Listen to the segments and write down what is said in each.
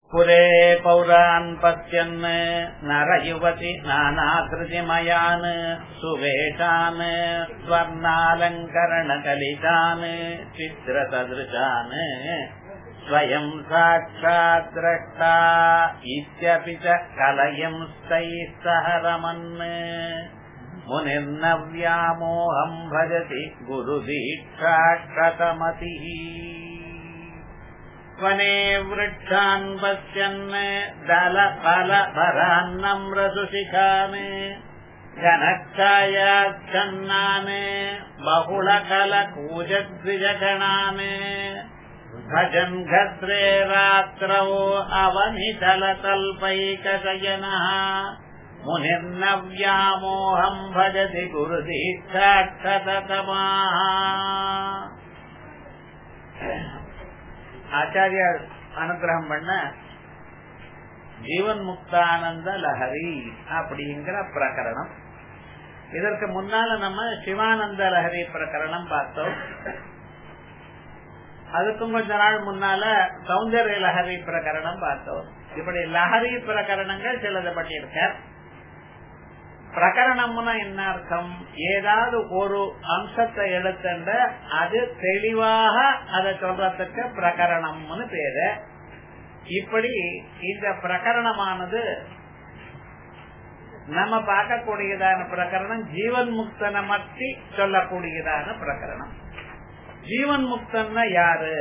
पुरे पौरान् पश्यन् नरयुवति नानाकृतिमयान् सुवेशान् स्वर्णालङ्करणकलितान् चित्रसदृशान् स्वयं साक्षात् द्रष्टा इत्यपि च कलयंस्तैः सह रमन् मुनिर्न व्यामोहम् भजति गुरुदीक्षाक्षतमतिः वने वृक्षान् पश्यन् दलफलभरान्नम्रसुशिखान् घनच्छायाच्छन्नान् बहुलकलकूजद्विजगणान् भजन् घस्रे रात्रौ अवनितलतल्पैकशयनः मुनिर्न व्यामोहम् भजति गुरुदीक्षाक्षततमाः ஆச்சாரியார் அனுகிரகம் பண்ண ஜீவன் முக்தானந்த லஹரி அப்படிங்கிற பிரகரணம் இதற்கு முன்னால நம்ம சிவானந்த லஹரி பிரகரணம் பார்த்தோம் அதுக்கும் கொஞ்ச நாள் முன்னால சௌந்தர்ய லஹரி பிரகரணம் பார்த்தோம் இப்படி லஹரி பிரகரணங்கள் சிலது பண்ணியிருக்கார் பிரகரணம்னா என்ன அர்த்தம் ஏதாவது ஒரு அம்சத்தை எடுத்துட்ட அது தெளிவாக அதை சொல்றதுக்கு பிரகரணம்னு பேரு இப்படி இந்த பிரகரணமானது நம்ம பார்க்கக்கூடியதான பிரகரணம் ஜீவன் முக்தனை மத்தி சொல்லக்கூடியதான பிரகரணம் ஜீவன் முக்தன்னா யாரு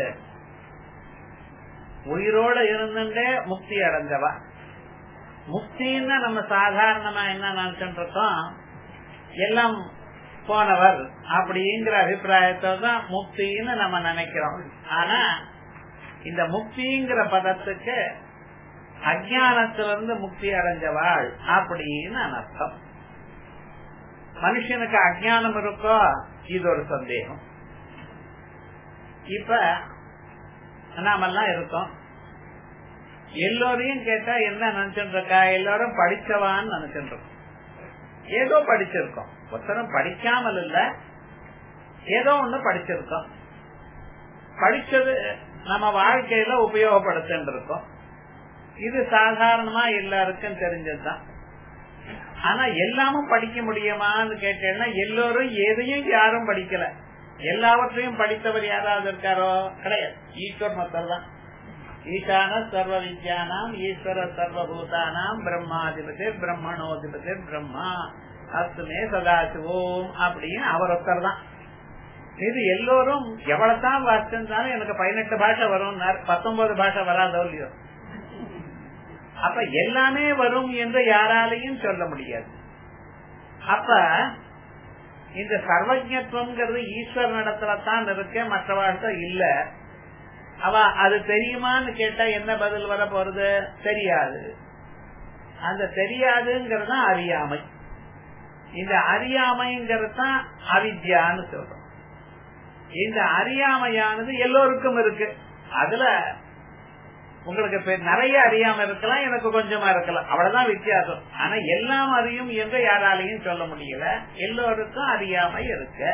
உயிரோட இருந்துட்டே முக்தி அடைஞ்சவா முக்தின்னு நம்ம சாதாரணமா என்ன நினைச்சுட்டு இருக்கோம் எல்லாம் போனவர் அப்படிங்கிற அபிப்பிராயத்தை தான் முக்தின்னு நம்ம நினைக்கிறோம் ஆனா இந்த முக்திங்கிற பதத்துக்கு அஜானத்திலிருந்து முக்தி அடைஞ்சவாள் அப்படின்னு அர்த்தம் மனுஷனுக்கு அஜானம் இருக்கோ இது ஒரு சந்தேகம் இப்ப நாமெல்லாம் இருக்கோம் எல்லோரையும் கேட்டா என்ன நினைச்சுட்டு இருக்கா எல்லாரும் படிச்சவான்னு நினைச்சுட்டு இருக்கோம் ஏதோ படிச்சிருக்கோம் ஒருத்தரும் படிக்காமல் இல்ல ஏதோ ஒண்ணு படிச்சிருக்கோம் படிச்சது நம்ம வாழ்க்கையில உபயோகப்படுத்த இருக்கோம் இது சாதாரணமா எல்லாருக்கும் தெரிஞ்சதுதான் ஆனா எல்லாமும் படிக்க முடியுமான்னு கேட்டேன்னா எல்லோரும் எதையும் யாரும் படிக்கல எல்லாவற்றையும் படித்தவர் யாராவது இருக்காரோ கிடையாது ஈஸ்வர் மத்தர் தான் ஈசான சர்வ வித்யானாம் ஈஸ்வர சர்வபூதானாம் பிரம்மாதிபதி பிரம்மணோதிபதி பிரம்மா அஸ்துமே சதாசிவோம் அப்படின்னு அவர் ஒருத்தர் தான் இது எல்லோரும் எவ்வளவுதான் வாசிச்சிருந்தாலும் எனக்கு பதினெட்டு பாஷை வரும் பத்தொன்பது பாஷை வராதோ இல்லையோ அப்ப எல்லாமே வரும் என்று யாராலையும் சொல்ல முடியாது அப்ப இந்த சர்வஜத்துவம்ங்கிறது ஈஸ்வர நடத்துல தான் இருக்கு மற்றவாழ்த்த இல்ல அவ அது தெரியுமான்னு கேட்டா என்ன பதில் வர போறது தெரியாது அந்த தெரியாதுங்கிறது தான் அறியாமை இந்த அறியாமைங்கிறது தான் அவித்யான்னு சொல்றோம் இந்த அறியாமையானது எல்லோருக்கும் இருக்கு அதுல உங்களுக்கு நிறைய அறியாம இருக்கலாம் எனக்கு கொஞ்சமா இருக்கலாம் அவ்வளவுதான் வித்தியாசம் ஆனா எல்லாம் அறியும் என்று யாராலையும் சொல்ல முடியல எல்லோருக்கும் அறியாமை இருக்கு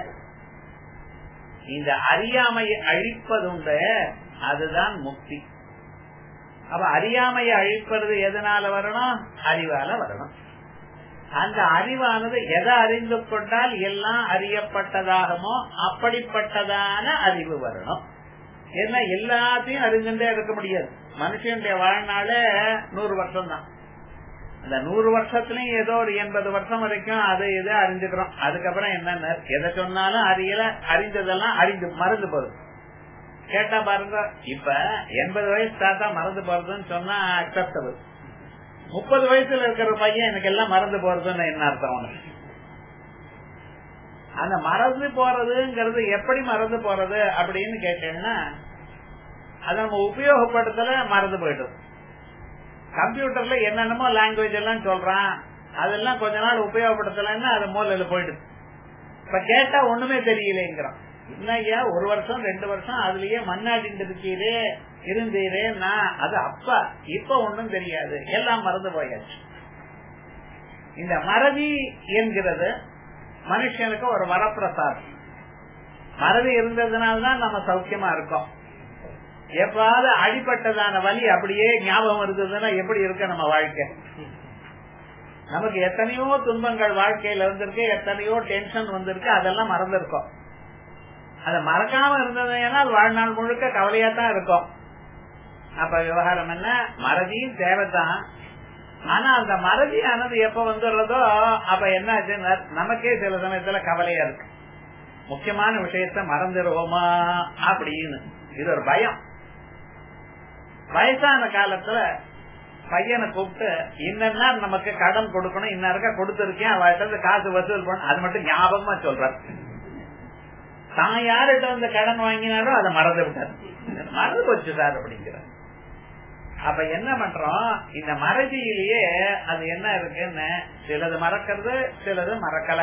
இந்த அறியாமையை அழிப்பதுண்டு அதுதான் முக்தி அப்ப அறியாமையை அழிப்பது எதனால வரணும் அறிவால வரணும் அந்த அறிவானது எதை அறிந்து கொண்டால் எல்லாம் அறியப்பட்டதாகமோ அப்படிப்பட்டதான அறிவு வரணும் ஏன்னா எல்லாத்தையும் அறிஞ்சுட்டே இருக்க முடியாது மனுஷனுடைய வாழ்நாள நூறு வருஷம் தான் அந்த நூறு வருஷத்துலயும் ஏதோ ஒரு எண்பது வருஷம் வரைக்கும் அது இது அறிஞ்சுக்கிறோம் அதுக்கப்புறம் என்னன்னு எதை சொன்னாலும் அறியல அறிந்ததெல்லாம் அறிந்து மறந்து போகுது கேட்டா பாருங்க இப்ப எண்பது வயசு தாத்தா மறந்து போறதுன்னு சொன்னா அக்செப்டபிள் முப்பது வயசுல இருக்கிற பையன் எனக்கு எல்லாம் மறந்து போறதுன்னு என்ன அர்த்தம் உனக்கு அந்த மறந்து போறதுங்கிறது எப்படி மறந்து போறது அப்படின்னு கேட்டேன்னா அதை நம்ம உபயோகப்படுத்தல மறந்து போயிடும் கம்ப்யூட்டர்ல என்னென்னமோ லாங்குவேஜ் எல்லாம் சொல்றான் அதெல்லாம் கொஞ்ச நாள் உபயோகப்படுத்தலன்னா அது மூலையில போயிடுது இப்ப கேட்டா ஒண்ணுமே தெரியலேங்கிறான் என்னய்யா ஒரு வருஷம் ரெண்டு வருஷம் அதுலயே மண்ணாடிட்டு இருக்கீரே இருந்தீரே நான் அது அப்ப இப்ப ஒண்ணும் தெரியாது எல்லாம் மறந்து போயாச்சு இந்த மறதி என்கிறது மனுஷனுக்கு ஒரு வரப்பிரசாதம் மறதி இருந்ததுனால்தான் நம்ம சௌக்கியமா இருக்கோம் எப்பாவது அடிப்பட்டதான வலி அப்படியே ஞாபகம் இருக்குதுன்னா எப்படி இருக்க நம்ம வாழ்க்கை நமக்கு எத்தனையோ துன்பங்கள் வாழ்க்கையில வந்திருக்கு எத்தனையோ டென்ஷன் வந்திருக்கு அதெல்லாம் மறந்துருக்கோம் அதை மறக்காம இருந்ததுன்னா வாழ்நாள் முழுக்க கவலையா தான் இருக்கும் அப்ப விவகாரம் என்ன மறதியும் தேவைதான் ஆனா அந்த மறதியானது எப்ப வந்துடுறதோ அப்ப என்ன ஆச்சுன்னா நமக்கே சில சமயத்துல கவலையா இருக்கு முக்கியமான விஷயத்த மறந்துடுவோமா அப்படின்னு இது ஒரு பயம் வயசான காலத்துல பையனை கூப்பிட்டு இன்னன்னா நமக்கு கடன் கொடுக்கணும் இன்னாருக்கா கொடுத்திருக்கேன் அவர்கிட்ட காசு வசூல் பண்ண அது மட்டும் ஞாபகமா சொல்றாரு தான் யார்கிட்ட வந்து கடன் வாங்கினாலும் அதை மறந்து விட்டார் மறந்து போச்சு சார் அப்படிங்கிற அப்ப என்ன பண்றோம் இந்த மறதியிலேயே அது என்ன இருக்குன்னு சிலது மறக்கிறது சிலது மறக்கல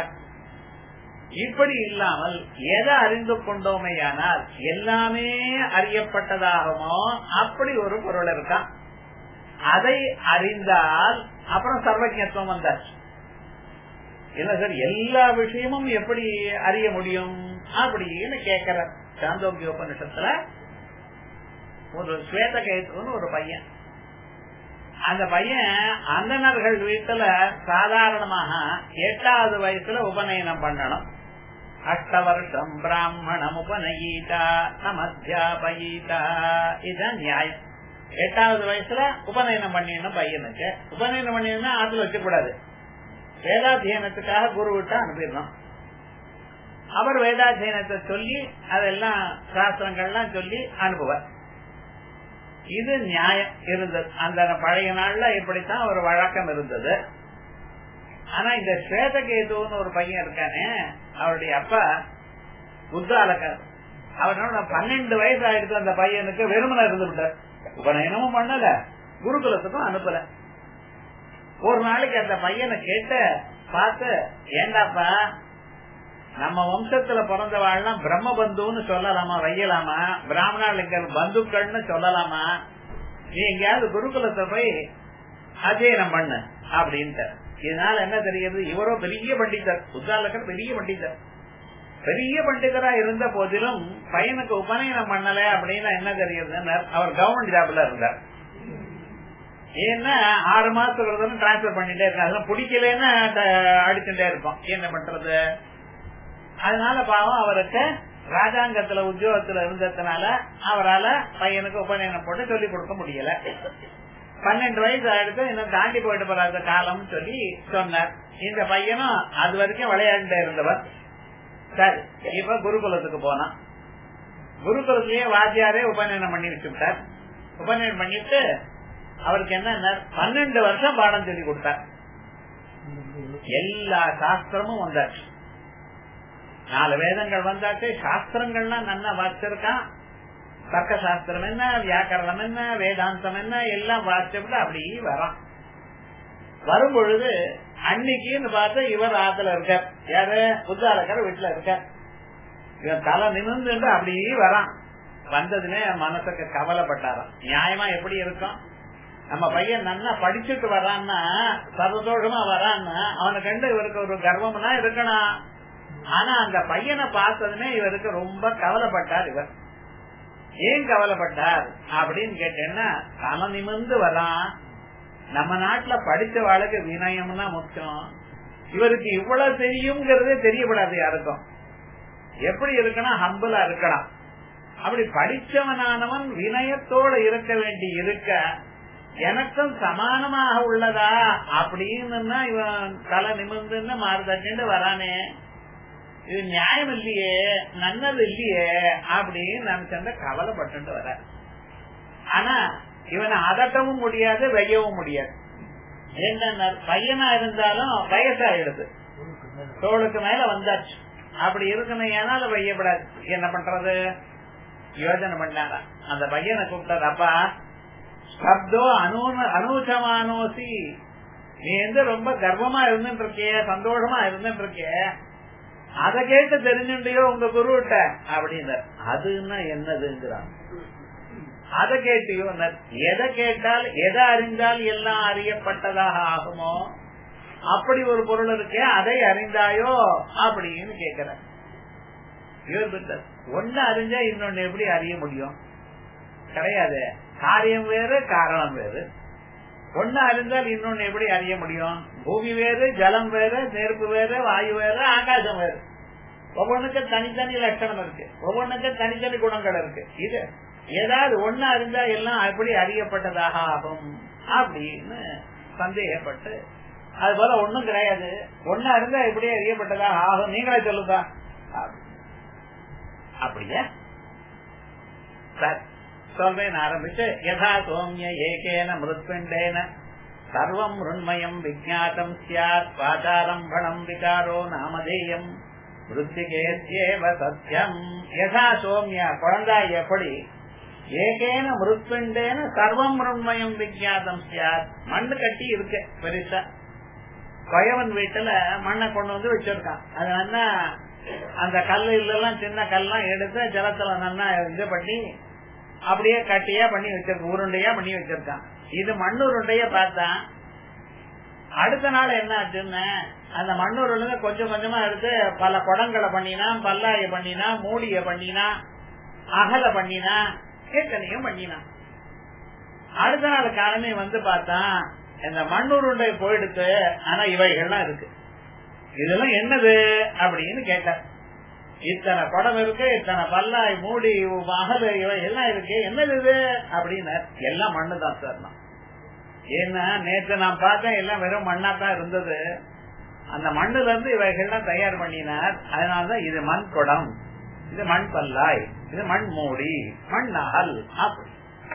இப்படி இல்லாமல் எதை அறிந்து கொண்டோமையானால் எல்லாமே அறியப்பட்டதாகுமோ அப்படி ஒரு பொருள் இருக்கான் அதை அறிந்தால் அப்புறம் சர்வஜத்துவம் வந்தாச்சு இல்ல சார் எல்லா விஷயமும் எப்படி அறிய முடியும் அப்படின்னு கேக்குற சாந்தோக்கிய உபநிஷத்துல ஒரு ஸ்வேத கைத்துன்னு ஒரு பையன் அந்த பையன் அந்தனர்கள் வீட்டுல சாதாரணமாக எட்டாவது வயசுல உபநயனம் பண்ணணும் அஷ்ட வருஷம் பிராமணம் உபநயீதா நமத்தியாபயீதா இதுதான் நியாயம் எட்டாவது வயசுல உபநயனம் பண்ணிடணும் பையனுக்கு உபநயனம் பண்ணினா ஆத்துல வச்சுக்க கூடாது வேதாத்தியனத்துக்காக குரு விட்டு அனுப்பிடணும் அவர் வேதாத்தியனத்தை சொல்லி அதெல்லாம் சாஸ்திரங்கள்லாம் சொல்லி அனுப்புவார் இது நியாயம் இருந்தது அந்த பழைய நாள்ல இப்படித்தான் ஒரு வழக்கம் இருந்தது ஆனா இந்த ஸ்வேதகேதுன்னு ஒரு பையன் இருக்கானே அவருடைய அப்பா உத்தாலக்கர் அவனோட பன்னெண்டு வயசு ஆயிடுச்சு அந்த பையனுக்கு வெறுமனை இருந்து விட்டார் உபநயனமும் பண்ணல குருகுலத்துக்கும் அனுப்பல ஒரு நாளைக்கு அந்த பையனை கேட்டு பார்த்து ஏண்டாப்பா நம்ம வம்சத்துல பிறந்தவாழ்லாம் பிரம்ம பந்துன்னு சொல்லலாமா வையலாமா பிராமணாளிகள் பந்துக்கள்னு சொல்லலாமா நீ எங்கேயாவது குருகுலத்தை போய் அத்தியனம் பண்ணு அப்படின்ட்டு இதனால என்ன தெரியுது இவரோ பெரிய பண்டிதர் உத்தாலக்கர் பெரிய பண்டிதர் பெரிய பண்டிதரா இருந்த போதிலும் பையனுக்கு உபநயனம் பண்ணல அப்படின்னா என்ன தெரியுதுன்னு அவர் கவர்மெண்ட் ஜாப்ல இருந்தார் ஏன்னா ஆறு மாசத்துக்கு டிரான்ஸ்பர் பண்ணிட்டே இருக்காங்க பிடிக்கலன்னு அடிச்சுட்டே இருப்போம் என்ன பண்றது அதனால பாவம் அவருக்கு ராஜாங்கத்துல உத்தியோகத்துல இருந்ததுனால அவரால் பையனுக்கு உபநயனம் போட்டு சொல்லிக் கொடுக்க முடியல பன்னெண்டு வயசு ஆயிடுத்து இன்னும் தாண்டி போயிட்டு போறாத காலம் சொல்லி சொன்னார் இந்த பையனும் அது வரைக்கும் விளையாண்டு இருந்தவர் சரி இப்ப குருகுலத்துக்கு போனான் குருகுலத்திலேயே வாத்தியாரே உபநயனம் பண்ணி வச்சுட்டார் உபநயனம் பண்ணிட்டு அவருக்கு என்ன பன்னெண்டு வருஷம் பாடம் சொல்லி கொடுத்தார் எல்லா சாஸ்திரமும் வந்தாச்சு நாலு வேதங்கள் வந்தாச்சு சாஸ்திரங்கள்லாம் நல்லா வாசிச்சிருக்கான் தர்க்க சாஸ்திரம் என்ன வியாக்கரணம் என்ன வேதாந்தம் என்ன எல்லாம் வாசிச்சுட்டு அப்படி வரான் வரும் பொழுது அன்னைக்குன்னு பார்த்து இவர் ஆத்துல இருக்கார் யாரு புத்தாலக்கர் வீட்டுல இருக்கார் இவன் தலை நிமிர்ந்து அப்படி வரான் வந்ததுமே மனசுக்கு கவலைப்பட்டாராம் நியாயமா எப்படி இருக்கும் நம்ம பையன் நல்லா படிச்சுட்டு வரான்னா சததோஷமா வரான்னா அவனுக்கு கண்டு இவருக்கு ஒரு கர்வம்னா இருக்கணும் ஆனா அந்த பையனை பார்த்ததுமே இவருக்கு ரொம்ப கவலைப்பட்டார் இவர் ஏன் கவலைப்பட்டார் அப்படின்னு கேட்டேன்னா தலை நிமிர்ந்து வரான் நம்ம நாட்டுல படிச்ச வாழ்க்கை வினயம்னா முக்கியம் இவருக்கு இவ்வளவு தெரியுங்கிறதே தெரியப்படாது யாருக்கும் எப்படி இருக்கணும் ஹம்பலா இருக்கலாம் அப்படி படிச்சவனானவன் வினயத்தோட இருக்க வேண்டி இருக்க எனக்கும் சமானமாக உள்ளதா அப்படின்னு இவன் தலை நிமிர்ந்து மாறுதட்டு வரானே இது நியாயம் இல்லையே நல்லது இல்லையே அப்படின்னு நினைச்ச கவலைப்பட்டு வர ஆனா இவனை அதட்டவும் முடியாது வெய்யவும் முடியாது என்ன பையனா இருந்தாலும் வயசாயிடுது தோளுக்கு மேல வந்தாச்சு அப்படி இருக்கணும் ஏனால வையப்படாது என்ன பண்றது யோஜனை பண்ணாரா அந்த பையனை கூப்பிட்டாரு அப்பா சப்தோ அனு அனூச்சமானோசி நீ வந்து ரொம்ப கர்வமா இருந்துட்டு இருக்கிய சந்தோஷமா இருந்துட்டு இருக்கிய அத கேட்டு தெரிஞ்சுட்டியோ உங்க குருவிட்ட அப்படின்னு அதுன்னா என்னதுங்கிறான் அதை கேட்டியோ எதை கேட்டால் எதை அறிந்தால் எல்லாம் அறியப்பட்டதாக ஆகுமோ அப்படி ஒரு பொருள் இருக்கே அதை அறிந்தாயோ அப்படின்னு கேக்குற ஒன்னு அறிஞ்சா இன்னொன்னு எப்படி அறிய முடியும் கிடையாது காரியம் வேறு காரணம் வேறு ஒன்னு அறிந்தால் இன்னொன்னு எப்படி அறிய முடியும் பூமி வேறு ஜலம் வேறு நெருப்பு வேறு வாயு வேறு ஆகாசம் வேறு ஒவ்வொன்றுக்கும் தனித்தனி லட்சணம் இருக்கு ஒவ்வொன்றுக்கும் தனித்தனி குணங்கள் இருக்கு இது ஏதாவது ஒன்னு அறிந்தா எல்லாம் எப்படி அறியப்பட்டதாக ஆகும் அப்படின்னு சந்தேகப்பட்டு அது போல ஒண்ணும் கிடையாது ஒன்னு அறிந்தா எப்படி அறியப்பட்டதாக ஆகும் நீங்களே சொல்லுதா அப்படியே சார் சொல்றேன் ஆரம்பிச்சு யதா சோமிய ஏகேன மிருத்பிண்டேன சர்வம் ருண்மயம் விஜாத்தம் சியாத் பாதாரம்பணம் விகாரோ நாமதேயம் மிருத்திகேத்யேவ சத்தியம் யதா சோமிய குழந்தாய் எப்படி ஏகேன மிருத்பிண்டேன சர்வம் ருண்மயம் விஜாத்தம் சியாத் மண்ணு கட்டி இருக்கு பெருசா பயவன் வீட்டுல மண்ணை கொண்டு வந்து வச்சிருக்கான் அது நல்லா அந்த கல்லு எல்லாம் சின்ன கல்லாம் எடுத்து ஜலத்துல நல்லா இது பண்ணி அப்படியே கட்டியா பண்ணி வச்சிருக்க உருண்டையா பண்ணி வச்சிருக்கான் இது மண்ணுருண்டைய பார்த்தா அடுத்த நாள் என்ன ஆச்சுன்னு அந்த மண்ணுருண்ட கொஞ்சம் கொஞ்சமா எடுத்து பல குடங்களை பண்ணினா பல்லாய பண்ணினா மூடிய பண்ணினா அகல பண்ணினா கேட்கனையும் பண்ணினா அடுத்த நாள் காலமே வந்து பார்த்தா இந்த மண்ணுருண்டை போயிடுத்து ஆனா இவைகள்லாம் இருக்கு இதெல்லாம் என்னது அப்படின்னு கேட்டார் இத்தனை குடம் இருக்கு இத்தனை பல்லாய் மூடி அகல இவை எல்லாம் இருக்கு என்னது இது அப்படின்னு எல்லாம் மண்ணு தான் சார் ஏன்னா நேற்று நான் பார்த்தேன் எல்லாம் வெறும் மண்ணா தான் இருந்தது அந்த மண்ணுல இருந்து இவைகள்லாம் தயார் பண்ணினார் அதனாலதான் இது மண் குடம் இது மண் பல்லாய் இது மண் மூடி மண் அகல் அப்படி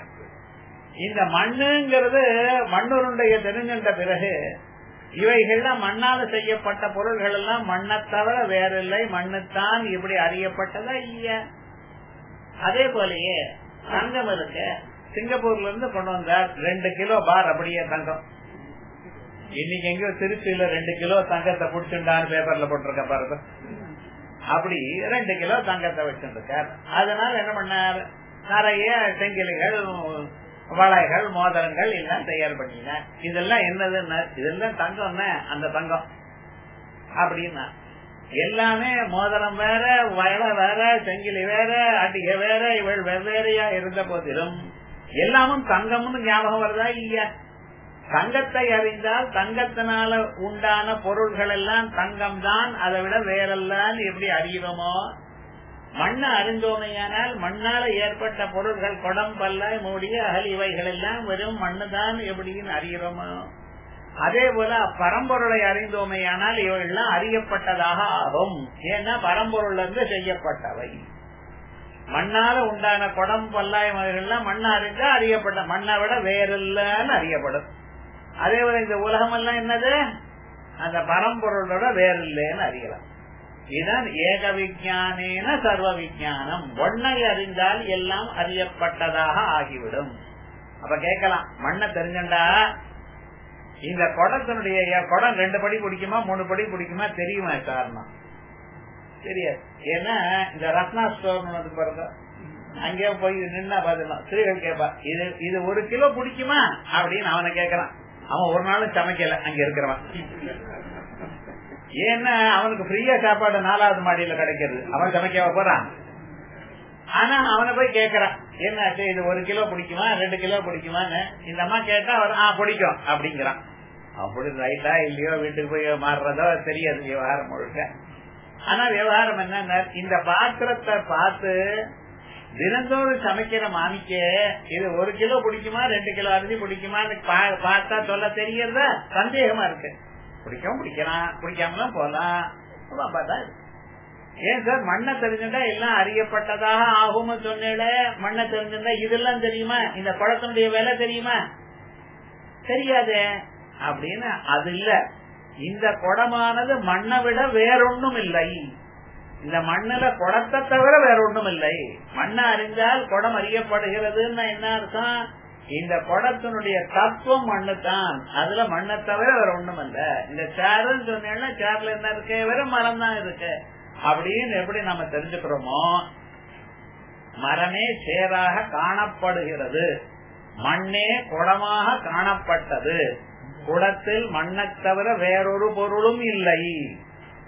இந்த மண்ணுங்கிறது மண்ணுருண்டைய தெரிஞ்சின்ற பிறகு இவைகள்லாம் மண்ணால செய்யப்பட்ட பொருள்கள் எல்லாம் மண்ணை தவிர வேற இல்லை மண்ணுத்தான் இப்படி அறியப்பட்டதா இல்லையா அதே போலயே தங்கம் இருக்கு சிங்கப்பூர்ல இருந்து கொண்டு வந்தார் ரெண்டு கிலோ பார் அப்படியே தங்கம் இன்னைக்கு எங்கேயோ திருச்சியில ரெண்டு கிலோ தங்கத்தை புடிச்சுட்டான்னு பேப்பர்ல போட்டிருக்க பாருங்க அப்படி ரெண்டு கிலோ தங்கத்தை வச்சிருக்கார் அதனால என்ன பண்ணார் நிறைய செங்கிலிகள் வளைகள் மோதிரங்கள் எல்லாம் தயார் பண்ணின இதெல்லாம் என்னதுன்னு இதெல்லாம் தங்கம் அந்த தங்கம் அப்படின்னா எல்லாமே மோதிரம் வேற வயல வேற செங்கிலி வேற அடிகை வேற இவள் வெவ்வேறையா இருந்த போதிலும் எல்லாமும் தங்கம்னு ஞாபகம் வருதா இல்லையா தங்கத்தை அறிந்தால் தங்கத்தினால உண்டான பொருள்கள் எல்லாம் தங்கம் தான் அதை விட வேறெல்லாம் எப்படி அறிகிறோமோ மண்ணை அறிந்தோமையானால் மண்ணால ஏற்பட்ட பொருள்கள் குடம் பல்லாய் மூடிய அகல் இவைகள் எல்லாம் வெறும் மண்ணுதான் எப்படின்னு அறிகிறோமோ அதே போல பரம்பொருளை அறிந்தோமையானால் இவைகள்லாம் அறியப்பட்டதாக ஆகும் ஏன்னா பரம்பொருள் இருந்து செய்யப்பட்டவை மண்ணால உண்டான குடம் பல்லாய் வகைகள்லாம் மண்ணை அறிந்தா அறியப்பட்ட மண்ணை விட வேறில்லன்னு அறியப்படும் அதே போல இந்த உலகம் எல்லாம் என்னது அந்த பரம்பொருளோட வேறில்லைன்னு அறியலாம் இதுதான் ஏக விஜானேன சர்வ விஜானம் ஒன்னை அறிந்தால் எல்லாம் அறியப்பட்டதாக ஆகிவிடும் அப்ப கேட்கலாம் மண்ணை தெரிஞ்சண்டா இந்த குடத்தினுடைய குடம் ரெண்டு படி பிடிக்குமா மூணு படி பிடிக்குமா தெரியுமா காரணம் தெரியாது ஏன்னா இந்த ரத்னா ஸ்டோர் பாருங்க அங்கே போய் நின்னா பாத்துக்கலாம் ஸ்திரீகள் கேட்பா இது இது ஒரு கிலோ பிடிக்குமா அப்படின்னு அவனை கேக்குறான் அவன் ஒரு நாளும் சமைக்கல அங்க இருக்கிறவன் ஏன்னா அவனுக்கு ஃப்ரீயா சாப்பாடு நாலாவது மாடியில கிடைக்கிறது அவன் சமைக்க போறான் ஆனா அவனை போய் கேக்குறான் என்ன இது ஒரு கிலோ பிடிக்குமா ரெண்டு கிலோ பிடிக்குமான்னு இந்த அம்மா கேட்டா அவன் ஆ பிடிக்கும் அப்படிங்கிறான் அப்படி ரைட்டா இல்லையோ வீட்டுக்கு போய் மாறுறதோ தெரியாது விவகாரம் முழுக்க ஆனா விவகாரம் என்ன இந்த பாத்திரத்தை பார்த்து தினந்தோறும் சமைக்கிற மாமிக்கு இது ஒரு கிலோ பிடிக்குமா ரெண்டு கிலோ அரிசி பிடிக்குமான்னு பார்த்தா சொல்ல தெரியறதா சந்தேகமா இருக்கு பிடிக்கவும் பிடிக்கலாம் பிடிக்காமலாம் போலாம் பார்த்தா ஏன் சார் மண்ணை தெரிஞ்சுட்டா எல்லாம் அறியப்பட்டதாக ஆகும்னு சொன்னேல மண்ணை தெரிஞ்சுட்டா இதெல்லாம் தெரியுமா இந்த குளத்தினுடைய விலை தெரியுமா தெரியாதே அப்படின்னு அது இல்ல இந்த குடமானது மண்ணை விட வேறொன்னும் இல்லை இந்த மண்ணுல குடத்தை தவிர வேற ஒண்ணும் இல்லை மண்ணை அறிந்தால் குடம் அறியப்படுகிறதுன்னு என்ன அர்த்தம் இந்த குடத்தினுடைய தத்துவம் மண்ணு தான் அதுல மண்ணை தவிர வேற ஒண்ணும் இல்ல இந்த சேர்ன்னு சொன்னீங்கன்னா சேர்ல என்ன இருக்கு வெறும் மரம் தான் இருக்கு அப்படின்னு எப்படி நம்ம தெரிஞ்சுக்கிறோமோ மரமே சேராக காணப்படுகிறது மண்ணே குடமாக காணப்பட்டது குடத்தில் மண்ணை தவிர வேறொரு பொருளும் இல்லை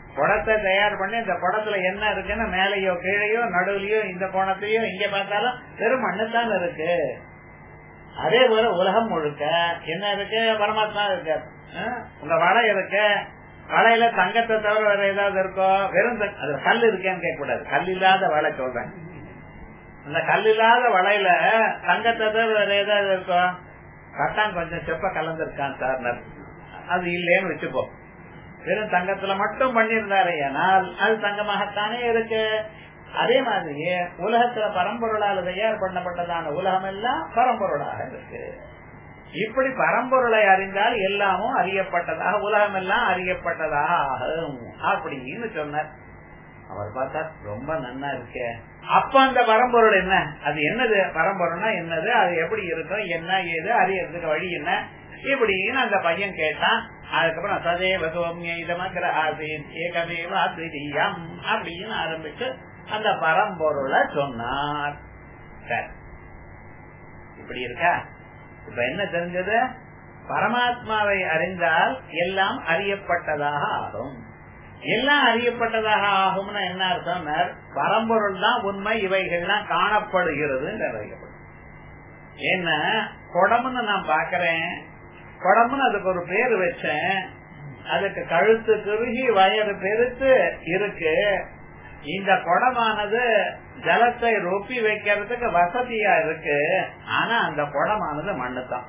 குடத்தை தயார் பண்ணி இந்த குடத்துல என்ன இருக்குன்னு மேலேயோ கீழேயோ நடுவுலயோ இந்த கோணத்திலயோ இங்க பார்த்தாலும் வெறும் மண்ணுத்தான் இருக்கு அதே போல உலகம் முழுக்க என்ன இருக்கு பரமாத்மா இருக்கு அஹ் உங்க வலை இருக்கு வலையில தங்கத்தை தவிர வேற ஏதாவது இருக்கோ வெறும் தங்க- அதுல கல் இருக்கேன்னு கேட்க கூடாது கல் இல்லாத வலை சொல்றேன் அந்த கல் இல்லாத வலையில தங்கத்தை தவிர வேற ஏதாவது இருக்கோ கட்டான் கொஞ்சம் செப்ப கலந்துருக்கான் சார் அது இல்லேன்னு வச்சுப்போம் வெறும் தங்கத்துல மட்டும் பண்ணியிருந்தாரு ஏனால் அது தங்கமாகத்தானே இருக்கு அதே மாதிரி உலகத்துல பரம்பொருளால் தயார் பண்ணப்பட்டதான உலகம் எல்லாம் பரம்பொருளாக இருக்கு இப்படி பரம்பொருளை அறிந்தால் எல்லாமும் அறியப்பட்டதாக உலகம் எல்லாம் அறியப்பட்டதாக ஆகும் அப்படின்னு சொன்னார் அவர் பார்த்தா ரொம்ப நன்னா இருக்கே அப்ப அந்த பரம்பொருள் என்ன அது என்னது பரம்பொருள்னா என்னது அது எப்படி இருக்கும் என்ன ஏது அறியறதுக்கு வழி என்ன இப்படின்னு அந்த பையன் கேட்டான் அதுக்கப்புறம் சதேவ சோமிய இதமக்கிற ஆசீன் ஏகமேவ அத்விதீயம் அப்படின்னு ஆரம்பிச்சு அந்த பரம்பொருளை சொன்னார் சரி இப்படி இருக்கா இப்ப என்ன தெரிஞ்சது பரமாத்மாவை அறிந்தால் எல்லாம் அறியப்பட்டதாக ஆகும் எல்லாம் அறியப்பட்டதாக ஆகும்னா என்ன அர்த்தம் பரம்பொருள் தான் உண்மை இவைகள்லாம் காணப்படுகிறது என்ன குடம்னு நான் பாக்குறேன் குடம்னு அதுக்கு ஒரு பேர் வச்சேன் அதுக்கு கழுத்து குறுகி வயது பெருத்து இருக்கு இந்த குடமானது ஜலத்தை ரொப்பி வைக்கிறதுக்கு வசதியா இருக்கு ஆனா அந்த குடமானது மண்ணு தான்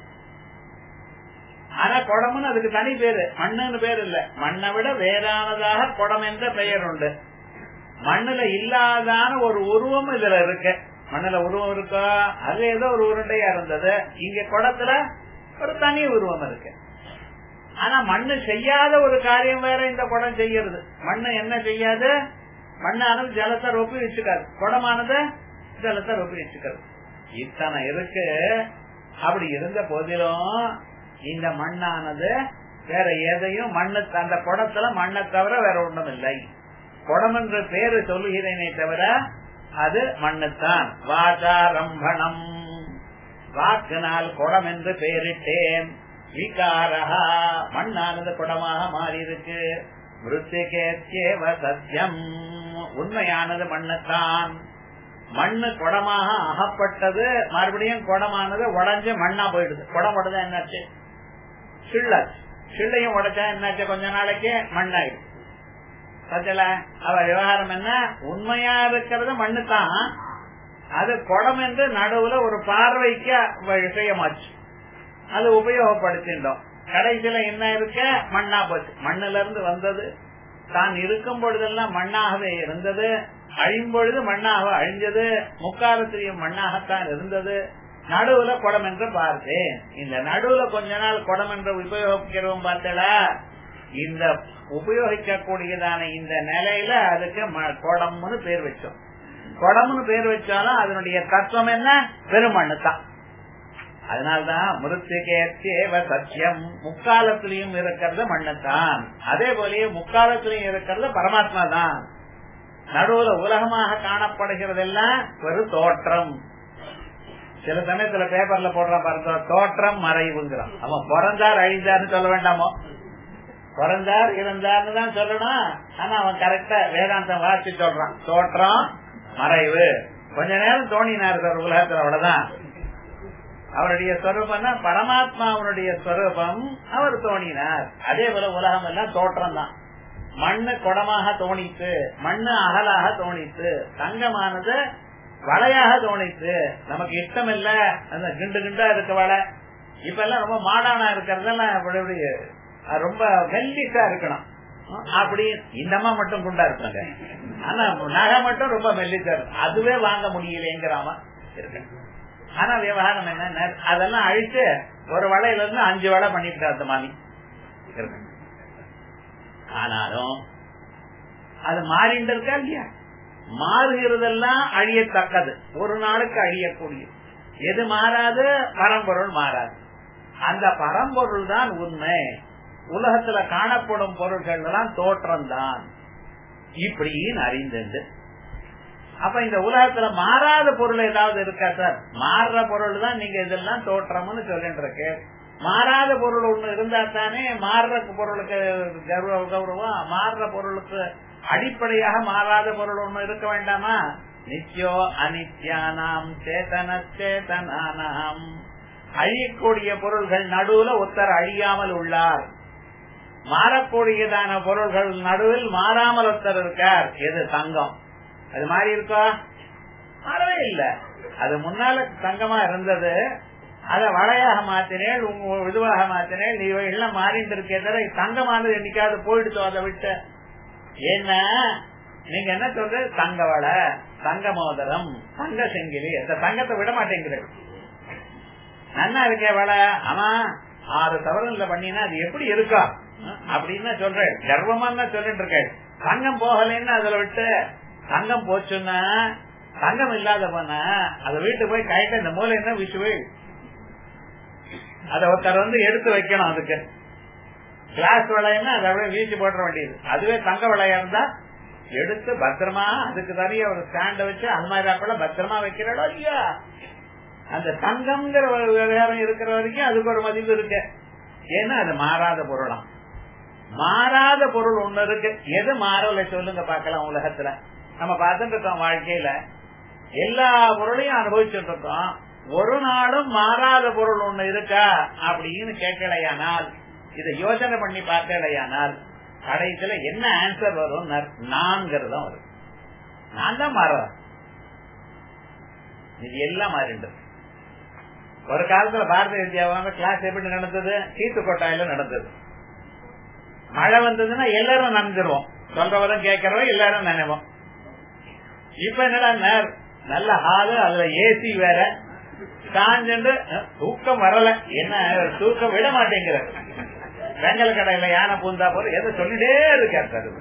ஆனா குடம்னு அதுக்கு தனி பேரு மண்ணுன்னு பேர் இல்ல மண்ணை விட வேறானதாக குடம் என்ற பெயர் உண்டு மண்ணுல இல்லாதான ஒரு உருவம் இதுல இருக்கு மண்ணுல உருவம் இருக்கா அது ஏதோ ஒரு உருண்டையா இருந்தது இங்க குடத்துல ஒரு தனி உருவம் இருக்கு ஆனா மண்ணு செய்யாத ஒரு காரியம் வேற இந்த குடம் செய்யறது மண்ணு என்ன செய்யாது மண்ணானது ஜலத்தை ரொப்பி வச்சுக்காது குடமானது ஜலத்தை ரொப்பி வச்சுக்காது இத்தனை இருக்கு அப்படி இருந்த போதிலும் இந்த மண்ணானது வேற எதையும் மண்ணு அந்த குடத்துல மண்ணை தவிர வேற ஒன்றும் இல்லை குடம் என்ற பேரு சொல்லுகிறேனே தவிர அது மண்ணுத்தான் வாசாரம்பணம் வாக்கினால் குடம் என்று பெயரிட்டேன் விகாரஹா மண்ணானது குடமாக மாறி இருக்கு மிருத்திகேத்யேவ சத்தியம் உண்மையானது மண்ணுத்தான் மண்ணு குடமாக அகப்பட்டது மறுபடியும் குடமானது உடஞ்சு மண்ணா போயிடுது குடம் உடஞ்சா என்னாச்சு சிள்ளாச்சு சிள்ளையும் உடைச்சா என்னாச்சு கொஞ்ச நாளைக்கு மண்ணாயிடுச்சு பத்தில அவ விவகாரம் என்ன உண்மையா இருக்கிறது மண்ணு தான் அது குடம் என்று நடுவுல ஒரு பார்வைக்கு விஷயமாச்சு அது உபயோகப்படுத்திட்டோம் கடைசியில என்ன இருக்க மண்ணா போச்சு மண்ணுல இருந்து வந்தது தான் இருக்கும் பொழுதெல்லாம் மண்ணாகவே இருந்தது அழியும் பொழுது மண்ணாக அழிஞ்சது முக்காலத்திலையும் மண்ணாகத்தான் இருந்தது நடுவுல குடம் என்று பார்த்தேன் இந்த நடுவுல கொஞ்ச நாள் குடம் என்று உபயோகிக்கிறோம் பார்த்தலா இந்த உபயோகிக்க கூடியதான இந்த நிலையில அதுக்கு குடம்னு பேர் வச்சோம் குடம்னு பேர் வச்சாலும் அதனுடைய தத்துவம் என்ன பெருமண்ணு தான் அதனால்தான் மிருத்திகேத்தேவ சத்தியம் முக்காலத்திலையும் இருக்கிறது மண்ணுத்தான் அதே போலயே முக்காலத்திலையும் இருக்கிறது பரமாத்மா தான் நடுவுல உலகமாக காணப்படுகிறதெல்லாம் ஒரு தோற்றம் சில சமயத்துல பேப்பர்ல போடுறான் பாருங்க தோற்றம் மறைவுங்கிறான் அவன் பிறந்தார் அழிந்தார்னு சொல்ல வேண்டாமோ பிறந்தார் இருந்தார்னு தான் சொல்லணும் ஆனா அவன் கரெக்டா வேதாந்தம் வாசி சொல்றான் தோற்றம் மறைவு கொஞ்ச நேரம் தோணினார் சார் உலகத்துல அவ்வளவுதான் அவருடைய ஸ்வரூபம்னா பரமாத்மா அவருடைய ஸ்வரூபம் அவர் தோணினார் அதே போல உலகம் எல்லாம் தோற்றம் தான் மண்ணு குடமாக தோணித்து மண்ணு அகலாக தோணித்து தங்கமானது வளையாக தோணித்து நமக்கு இஷ்டம் இல்ல அந்த கிண்டு கிண்டா இருக்க வலை இப்ப எல்லாம் ரொம்ப மாடானா இருக்கிறதெல்லாம் ரொம்ப மெல்லிசா இருக்கணும் அப்படி இந்த அம்மா மட்டும் குண்டா இருப்பாங்க ஆனா நகை மட்டும் ரொம்ப மெல்லிசா இருக்கும் அதுவே வாங்க முடியலங்கிறாம இருக்கு ஆனா விவகாரம் என்ன அதெல்லாம் அழிச்சு ஒரு வலையில இருந்து அஞ்சு வலை பண்ணிட்டு அந்த மாதிரி ஆனாலும் அது மாறிட்டு இருக்கா இல்லையா மாறுகிறதெல்லாம் அழியத்தக்கது ஒரு நாளுக்கு அழியக்கூடிய எது மாறாது பரம்பொருள் மாறாது அந்த பரம்பொருள் தான் உண்மை உலகத்துல காணப்படும் பொருள்கள் எல்லாம் தோற்றம் தான் இப்படின்னு அறிந்தது அப்ப இந்த உலகத்துல மாறாத பொருள் ஏதாவது இருக்கா சார் மாறுற பொருள் தான் நீங்க இதெல்லாம் தோற்றம்னு சொல்லிட்டு இருக்கு மாறாத பொருள் ஒண்ணு இருந்தா தானே மாறுற பொருளுக்கு கௌரவ கௌரவம் மாறுற பொருளுக்கு அடிப்படையாக மாறாத பொருள் ஒண்ணு இருக்க வேண்டாமா நித்யோ அனித்யானாம் சேதன சேதனானாம் அழியக்கூடிய பொருள்கள் நடுவுல ஒருத்தர் அழியாமல் உள்ளார் மாறக்கூடியதான பொருள்கள் நடுவில் மாறாமல் ஒருத்தர் இருக்கார் எது தங்கம் அது மாறி இருக்கா மாறவே இல்ல அது முன்னால தங்கமா இருந்தது அத வளையாக மாத்தினேன் உங்க இதுவாக மாத்தினேன் நீ எல்லாம் மாறிட்டு இருக்கே தவிர தங்கமானது என்னைக்காவது போயிடுச்சோ அதை விட்டு என்ன நீங்க என்ன சொல்றது தங்க வளை தங்க மோதிரம் தங்க செங்கிலி அந்த தங்கத்தை விட மாட்டேங்கிறது நன்னா இருக்கே வளை ஆமா ஆறு தவறுல பண்ணினா அது எப்படி இருக்கா அப்படின்னு சொல்றேன் கர்வமா தான் சொல்லிட்டு இருக்கேன் தங்கம் போகலன்னு அதுல விட்டு தங்கம் போச்சுன்னா தங்கம் இல்லாத போன அத வீட்டுக்கு போய் கைட்ட இந்த மூலை என்ன விஷுவே அத ஒருத்தர் வந்து எடுத்து வைக்கணும் அதுக்கு கிளாஸ் விளையன்னா அதை அப்படியே வீச்சு போட வேண்டியது அதுவே தங்க விளையா இருந்தா எடுத்து பத்திரமா அதுக்கு தனிய ஒரு ஸ்டாண்ட வச்சு அல்மாராக்குள்ள பத்திரமா வைக்கிறடோ இல்லையா அந்த தங்கம்ங்கிற ஒரு விவகாரம் இருக்கிற வரைக்கும் அதுக்கு ஒரு மதிப்பு இருக்கு ஏன்னா அது மாறாத பொருளாம் மாறாத பொருள் ஒண்ணு இருக்கு எது மாறல சொல்லுங்க பாக்கலாம் உலகத்துல நம்ம பார்த்துட்டு இருக்கோம் வாழ்க்கையில எல்லா பொருளையும் அனுபவிச்சுட்டு இருக்கோம் ஒரு நாளும் மாறாத பொருள் ஒண்ணு இருக்கா அப்படின்னு கேட்கலையானால் இதை யோசனை பண்ணி பார்க்கலையானால் கடைசியில என்ன ஆன்சர் வரும் நான்கிறது வரும் நான் தான் மாறுறேன் இது எல்லாம் மாறிண்டு ஒரு காலத்துல பாரதிய வித்யாவான கிளாஸ் எப்படி நடந்தது சீத்து கொட்டாயில நடந்தது மழை வந்ததுன்னா எல்லாரும் நனைஞ்சிருவோம் சொல்றவரும் கேட்கறோம் எல்லாரும் நினைவோம் இப்ப என்னடா நல்ல ஹாலு அதுல ஏசி வேற காஞ்சு தூக்கம் வரல என்ன தூக்கம் விட மாட்டேங்கிற வெங்கல கடையில யானை பூந்தா போல எதை சொல்லிட்டே இருக்காரு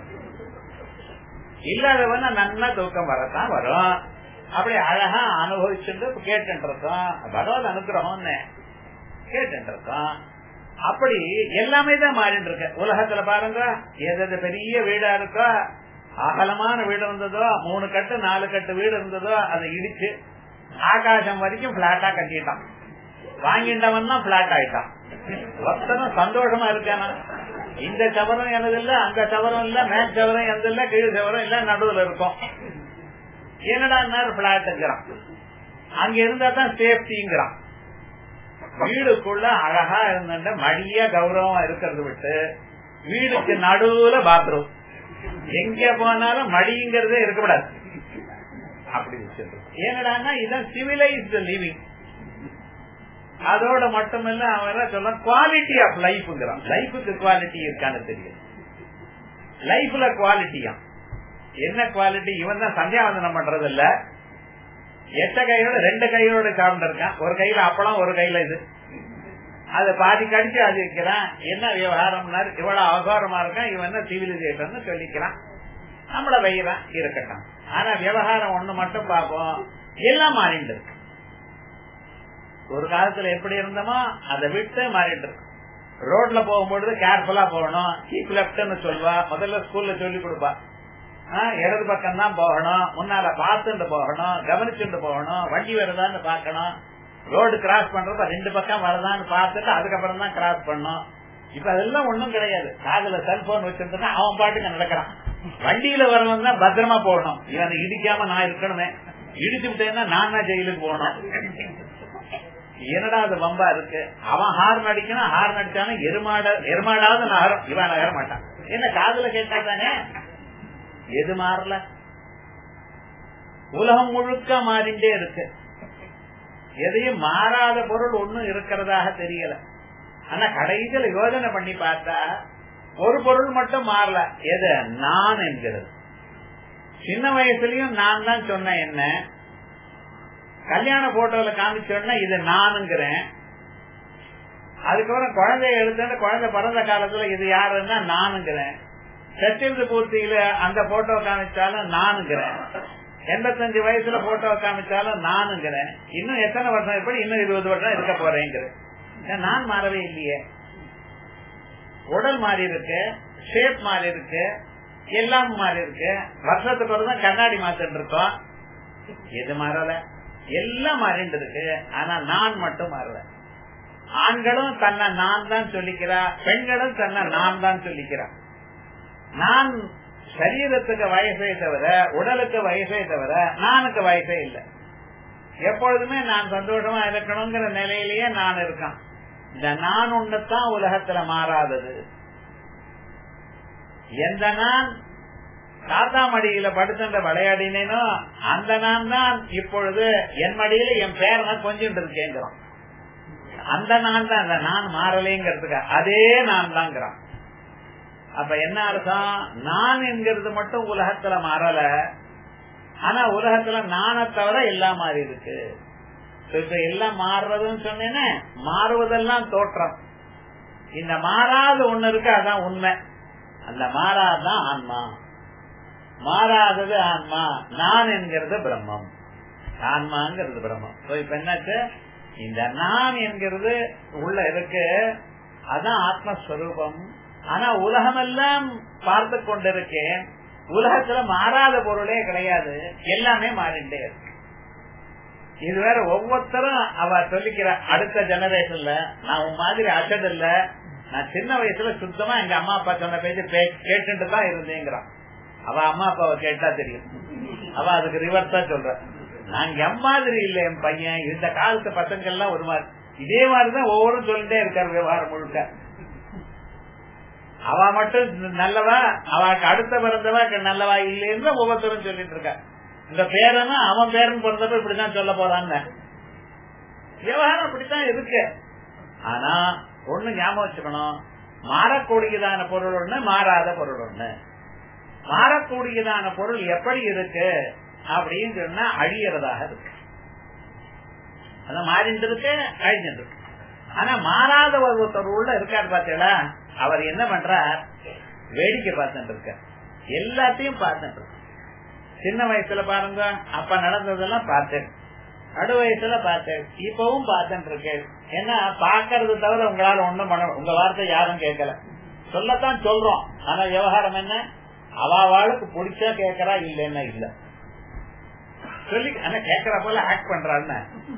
இல்லாதவன நல்லா தூக்கம் வரத்தான் வரும் அப்படி அழகா அனுபவிச்சுட்டு கேட்டு இருக்கோம் பகவத் அனுகிரகம் கேட்டு இருக்கோம் அப்படி எல்லாமே தான் மாறிட்டு இருக்கு உலகத்துல பாருங்க எது பெரிய வீடா இருக்கோ அகலமான வீடு இருந்ததோ மூணு கட்டு நாலு கட்டு வீடு இருந்ததோ அதை இடிச்சு ஆகாசம் வரைக்கும் பிளாட்டா கட்டிட்டான் வாங்கிட்டவன் தான் பிளாட் ஆயிட்டான் ஒருத்தனும் சந்தோஷமா இருக்கானா இந்த சவரம் எனது இல்ல அந்த சவரம் இல்ல மேல் சவரம் எந்த இல்ல கீழ் சவரம் இல்ல நடுவுல இருக்கும் என்னடா பிளாட்டுங்கிறான் அங்க இருந்தா தான் சேஃப்டிங்கிறான் வீடுக்குள்ள அழகா இருந்த மடிய கௌரவமா இருக்கிறது விட்டு வீடுக்கு நடுவுல பாத்ரூம் எங்க போனாலும் மடிங்கிறதே இருக்கக்கூடாது அப்படி ஏன்னடான்னா இதான் சிவிலைஸ்டு லிவிங் அதோட மட்டுமில்ல அவன் சொல்ல குவாலிட்டி ஆஃப் லைஃப்ங்கிறான் லைஃபுக்கு குவாலிட்டி இருக்கான்னு தெரியும் லைஃப்ல குவாலிட்டியா என்ன குவாலிட்டி இவன் தான் சந்தியாவந்தனம் பண்றது இல்ல எட்ட கையோட ரெண்டு கையோட சாப்பிட்டு இருக்கான் ஒரு கையில அப்பளம் ஒரு கையில இது அது பாதி கடிச்சு அது வைக்கிறான் என்ன விவகாரம்னா இவ்வளவு அவகாரமா இருக்கான் இவன் என்ன சிவிலைசேஷன் சொல்லிக்கிறான் நம்மள வைக்கிறான் இருக்கட்டும் ஆனா விவகாரம் ஒண்ணு மட்டும் பார்ப்போம் எல்லாம் மாறிட்டு இருக்கு ஒரு காலத்துல எப்படி இருந்தோமோ அதை விட்டு மாறிட்டு இருக்கு ரோட்ல போகும்பொழுது கேர்ஃபுல்லா போகணும் கீப் லெப்ட்னு சொல்வா முதல்ல ஸ்கூல்ல சொல்லி கொடுப்பா இடது பக்கம் தான் போகணும் முன்னால பார்த்துட்டு போகணும் கவனிச்சுட்டு போகணும் வண்டி வருதான்னு பாக்கணும் ரோடு கிராஸ் பண்றப்ப ரெண்டு பக்கம் வருதான்னு பார்த்துட்டு அதுக்கப்புறம் தான் கிராஸ் பண்ணும் இப்ப அதெல்லாம் ஒண்ணும் கிடையாது காதுல செல்போன் வச்சிருந்தா அவன் பாட்டுக்கு நடக்கிறான் வண்டியில வரவன் தான் பத்திரமா போகணும் இவனை இடிக்காம நான் இருக்கணுமே இடிச்சு விட்டேன்னா நான் தான் ஜெயிலுக்கு போகணும் என்னடா அது வம்பா இருக்கு அவன் ஹார்ன் அடிக்கணும் ஹார்ன் அடிச்சானா எருமாட எருமாடாவது நகரம் இவன் நகர மாட்டான் என்ன காதுல கேட்டா தானே எது மாறல உலகம் முழுக்க மாறிண்டே இருக்கு எதையும் மாறாத பொருள் ஒண்ணும் இருக்கிறதாக தெரியல ஆனா கடைசியில யோஜனை பண்ணி பார்த்தா ஒரு பொருள் மட்டும் மாறல எது நான் என்கிறது சின்ன வயசுலயும் நான் தான் சொன்னேன் என்ன கல்யாண போட்டோல காமிச்சோன்னா இது நானுங்கிறேன் அதுக்கப்புறம் குழந்தைய எடுத்து குழந்தை பிறந்த காலத்துல இது யாருன்னா நானுங்கிறேன் சச்சிருந்த பூர்த்தியில அந்த போட்டோ காமிச்சாலும் நானுங்கிறேன் எண்பத்தஞ்சு வயசுல போட்டோ காமிச்சாலும் நானுங்கிறேன் இன்னும் எத்தனை வருஷம் எப்படி இன்னும் இருபது வருஷம் இருக்க போறேங்கிறேன் நான் மாறவே இல்லையே உடல் மாறி இருக்கு ஷேப் மாறி இருக்கு எல்லாம் மாறி இருக்கு வருஷத்துக்கு ஒரு தான் கண்ணாடி மாத்திட்டு இருக்கோம் எது மாறல எல்லாம் மாறிட்டு இருக்கு ஆனா நான் மட்டும் மாறல ஆண்களும் தன்னை நான் தான் சொல்லிக்கிறா பெண்களும் தன்னை நான் தான் சொல்லிக்கிறா நான் சரீரத்துக்கு வயசே தவிர உடலுக்கு வயசே தவிர நானுக்கு வயசே இல்லை எப்பொழுதுமே நான் சந்தோஷமா இருக்கணுங்கிற நிலையிலேயே நான் இருக்கான் இந்த நான் ஒண்ணுதான் உலகத்துல மாறாதது எந்த நான் தாத்தா மடியில படுத்துன்ற விளையாடினேனோ அந்த நான் தான் இப்பொழுது என் மடியில என் பேரனை கொஞ்சம் இருக்கேங்கிறான் அந்த நான் தான் அந்த நான் மாறலேங்கிறதுக்கு அதே நான் தாங்கிறான் அப்ப என்ன அர்த்தம் நான் என்கிறது மட்டும் உலகத்துல மாறல ஆனா உலகத்துல நானை தவிர எல்லாம் மாறி இருக்கு இப்ப எல்லாம் மாறுறதுன்னு சொன்னேன்னு மாறுவதெல்லாம் தோற்றம் இந்த மாறாத ஒண்ணு இருக்கு அதான் உண்மை அந்த மாறாதான் ஆன்மா மாறாதது ஆன்மா நான் என்கிறது பிரம்மம் ஆன்மாங்கிறது பிரம்மம் இப்ப என்னாச்சு இந்த நான் என்கிறது உள்ள இருக்கு அதான் ஆத்மஸ்வரூபம் ஆனா உலகமெல்லாம் பார்த்து கொண்டிருக்கேன் உலகத்துல மாறாத பொருளே கிடையாது எல்லாமே மாறிண்டே இருக்கு இது வேற ஒவ்வொருத்தரும் அவ சொல்லிக்கிற அடுத்த ஜெனரேஷன்ல நான் உன் மாதிரி அசட் இல்ல நான் சின்ன வயசுல சுத்தமா எங்க அம்மா அப்பா சொன்ன பேச்சு கேட்டுட்டு தான் இருந்தேங்கிறான் அவ அம்மா அப்பாவை கேட்டா தெரியும் அவ அதுக்கு ரிவர்ஸா சொல்ற நான் எம் மாதிரி இல்ல என் பையன் இந்த காலத்து பசங்க எல்லாம் ஒரு மாதிரி இதே மாதிரிதான் ஒவ்வொரு சொல்லிட்டே இருக்காரு விவகாரம் முழுக்க அவ மட்டும் நல்லவா அவளுக்கு அடுத்த பிறந்தவா நல்லவா இல்லைன்னு ஒவ்வொருத்தரும் சொல்லிட்டு இருக்கா இந்த பேரனா அவன் பேரன் பிறந்தப்ப இப்படிதான் சொல்ல போறான்னு விவகாரம் அப்படித்தான் இருக்கு ஆனா ஒண்ணு ஞாபகம் வச்சுக்கணும் மாறக்கூடியதான பொருள் ஒண்ணு மாறாத பொருள் ஒண்ணு மாறக்கூடியதான பொருள் எப்படி இருக்கு அப்படின்னு சொன்னா அழியறதாக இருக்கு அதான் மாறிட்டு இருக்கு அழிஞ்சிட்டு இருக்கு ஆனா மாறாத ஒருத்தர் உள்ள இருக்காரு பாத்தீங்களா அவர் என்ன பண்றார் வேடிக்கை பார்த்துட்டு இருக்க எல்லாத்தையும் பார்த்துட்டு இருக்க சின்ன வயசுல பாருங்க அப்ப நடந்ததெல்லாம் பார்த்தேன் நடு வயசுல பார்த்தேன் இப்பவும் பார்த்துட்டு இருக்கேன் ஏன்னா பாக்கறது தவிர உங்களால ஒண்ணும் பண்ண உங்க வார்த்தை யாரும் கேட்கல சொல்லத்தான் சொல்றோம் ஆனா விவகாரம் என்ன அவாளுக்கு பிடிச்சா கேக்குறா இல்லைன்னா இல்ல சொல்லி ஆனா கேக்குற போல ஆக்ட் பண்றான்னு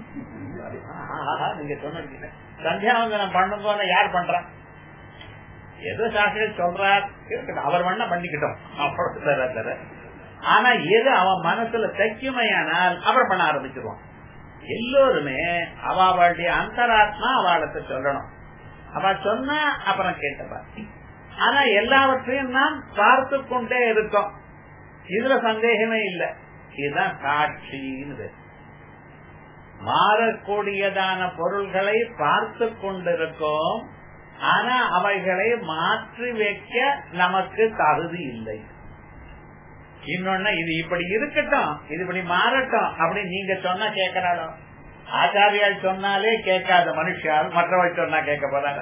நீங்க சொன்னீங்க சந்தியாவந்தனம் பண்ணும்போது யார் பண்றான் ஏதோ சாஸ்திரம் சொல்றார் அவர் வேணா பண்ணிக்கிட்டோம் அவ்வளவு ஆனா எது அவன் மனசுல தைக்குமையானால் அப்புறம் பண்ண ஆரம்பிச்சிருவான் எல்லோருமே அவளுடைய அந்தராத்மா அவளுக்கு சொல்லணும் அவ சொன்னா அப்புறம் கேட்டப்பா ஆனா எல்லாவற்றையும் நாம் பார்த்து கொண்டே இருக்கோம் இதுல சந்தேகமே இல்லை இதுதான் காட்சின்னு மாறக்கூடியதான பொருள்களை பார்த்து கொண்டிருக்கோம் ஆனா அவைகளை மாற்றி வைக்க நமக்கு தகுதி இல்லை இன்னொன்னு இது இப்படி இருக்கட்டும் இது இப்படி மாறட்டும் அப்படி நீங்க சொன்னா கேட்கிறாளோ ஆச்சாரியால் சொன்னாலே கேட்காத மனுஷால் மற்றவள் சொன்னா கேட்க போறாங்க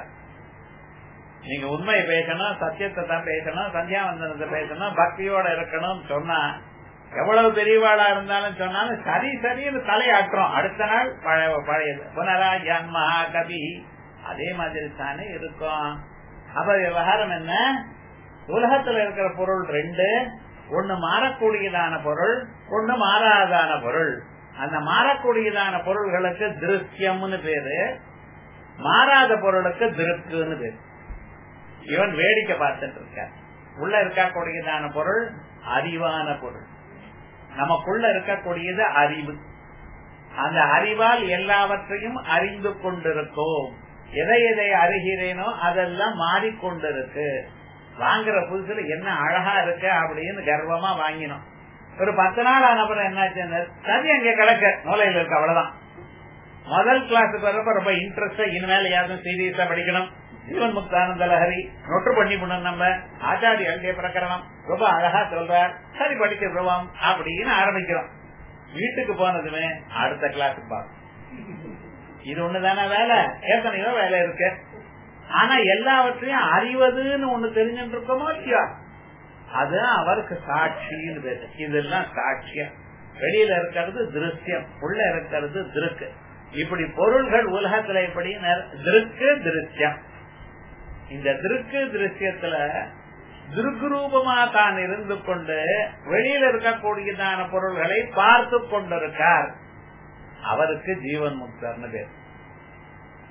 நீங்க உண்மையை பேசணும் சத்தியத்தை தான் பேசணும் சந்தியாவந்தனத்தை பேசணும் பக்தியோட இருக்கணும் சொன்னா எவ்வளவு பெரியவாளா இருந்தாலும் சொன்னாலும் சரி சரின்னு தலையாட்டுறோம் அடுத்த நாள் பழைய பழையது புனரா ஜன்மா கவி அதே மாதிரி தானே இருக்கும் அப்ப விவகாரம் என்ன உலகத்துல இருக்கிற பொருள் ரெண்டு ஒண்ணு மாறக்கூடியதான பொருள் ஒண்ணு மாறாதான பொருள் அந்த மாறக்கூடியதான பொருள்களுக்கு திருஷ்யம்னு பேரு மாறாத பொருளுக்கு திருக்குன்னு பேரு இவன் வேடிக்கை பார்த்துட்டு இருக்க உள்ள இருக்கக்கூடியதான பொருள் அறிவான பொருள் நமக்குள்ள இருக்கக்கூடியது அறிவு அந்த அறிவால் எல்லாவற்றையும் அறிந்து கொண்டிருக்கோம் எதை எதை அறிகிறேனோ அதெல்லாம் மாறிக்கொண்டிருக்கு வாங்குற புதுசுல என்ன அழகா இருக்கு அப்படின்னு கர்வமா வாங்கினோம் ஒரு பத்து நாள் ஆனப்புறம் என்னாச்சு சரி அங்க கிடக்க மூலையில இருக்கு அவ்வளவுதான் முதல் கிளாஸுக்கு வரப்ப ரொம்ப இன்ட்ரெஸ்டா இனிமேல யாரும் சீரியஸா படிக்கணும் ஜீவன் முக்தானந்த லஹரி நொட்டு பண்ணி பண்ணணும் நம்ம ஆச்சாரிய அங்கே பிரகரணம் ரொம்ப அழகா சொல்றார் சரி படிக்கிறோம் அப்படின்னு ஆரம்பிக்கிறோம் வீட்டுக்கு போனதுமே அடுத்த கிளாஸுக்கு பார்க்கணும் இது ஒண்ணுதானே வேலை எத்தனையோ வேலை இருக்கு ஆனா எல்லாவற்றையும் அறிவதுன்னு ஒண்ணு தெரிஞ்சுட்டு இருக்கோமோ இல்லையா அது அவருக்கு சாட்சின்னு பேரு இதெல்லாம் சாட்சியம் வெளியில இருக்கிறது திருஷ்யம் உள்ள இருக்கிறது திருக்கு இப்படி பொருள்கள் உலகத்துல எப்படி திருக்கு திருஷ்யம் இந்த திருக்கு திருஷ்யத்துல திருக்குரூபமா தான் இருந்து கொண்டு வெளியில இருக்கக்கூடியதான பொருள்களை பார்த்து கொண்டிருக்கார் அவருக்கு ஜீவன் முக்தர்னு பேர்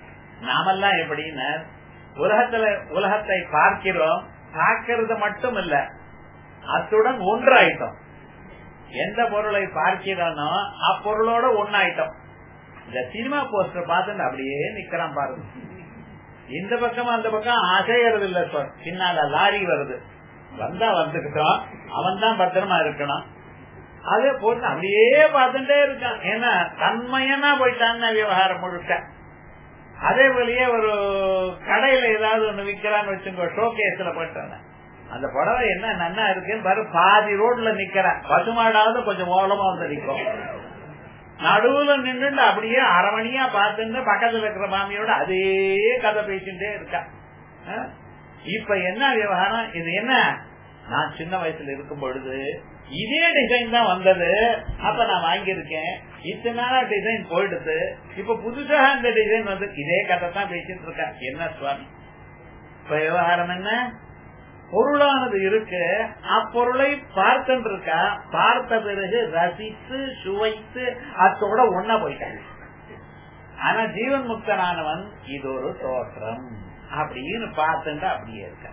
நாமெல்லாம் எப்படின்னு உலகத்துல உலகத்தை பார்க்கிறோம் பார்க்கிறது மட்டும் இல்ல அத்துடன் ஒன்றாயிட்டோம் எந்த பொருளை பார்க்கிறோனோ அப்பொருளோட ஒன்னாயிட்டோம் இந்த சினிமா போஸ்டர் பார்த்துட்டு அப்படியே நிக்கிறான் பாருங்க இந்த பக்கம் அந்த பக்கம் அசையறது இல்ல சார் பின்னால லாரி வருது வந்தா வந்துக்கிட்டோம் அவன் தான் பத்திரமா இருக்கணும் அதே போட்டு அப்படியே பார்த்துட்டே இருக்கான் ஏன்னா தன்மையனா போயிட்டான்னு விவகாரம் முழுக்க அதே போலயே ஒரு கடையில ஏதாவது ஒண்ணு விக்கிறான்னு வச்சுக்கோ ஷோ கேஸ்ல போயிட்டான அந்த புடவை என்ன நன்னா இருக்குன்னு பாரு பாதி ரோட்ல நிக்கிற பசுமாடாவது கொஞ்சம் ஓலமா வந்து நிற்கும் நடுவுல நின்று அப்படியே அரை மணியா பார்த்துட்டு பக்கத்துல இருக்கிற மாமியோட அதே கதை பேசிட்டே இருக்கா இப்ப என்ன விவகாரம் இது என்ன நான் சின்ன வயசுல இருக்கும் பொழுது இதே டிசைன் தான் வந்தது அப்ப நான் வாங்கியிருக்கேன் இத்தனை நாளா டிசைன் போயிடுது இப்ப புதுசாக இந்த டிசைன் வந்து இதே கதை தான் பேசிட்டு இருக்கா என்ன சுவாமி இப்ப விவகாரம் என்ன பொருளானது இருக்கு அப்பொருளை பார்த்துட்டு இருக்கா பார்த்த பிறகு ரசித்து சுவைத்து அத்தோட ஒன்னா போயிட்டாங்க ஆனா ஜீவன் முக்தனானவன் இது ஒரு தோற்றம் அப்படின்னு பார்த்துட்டு அப்படியே இருக்க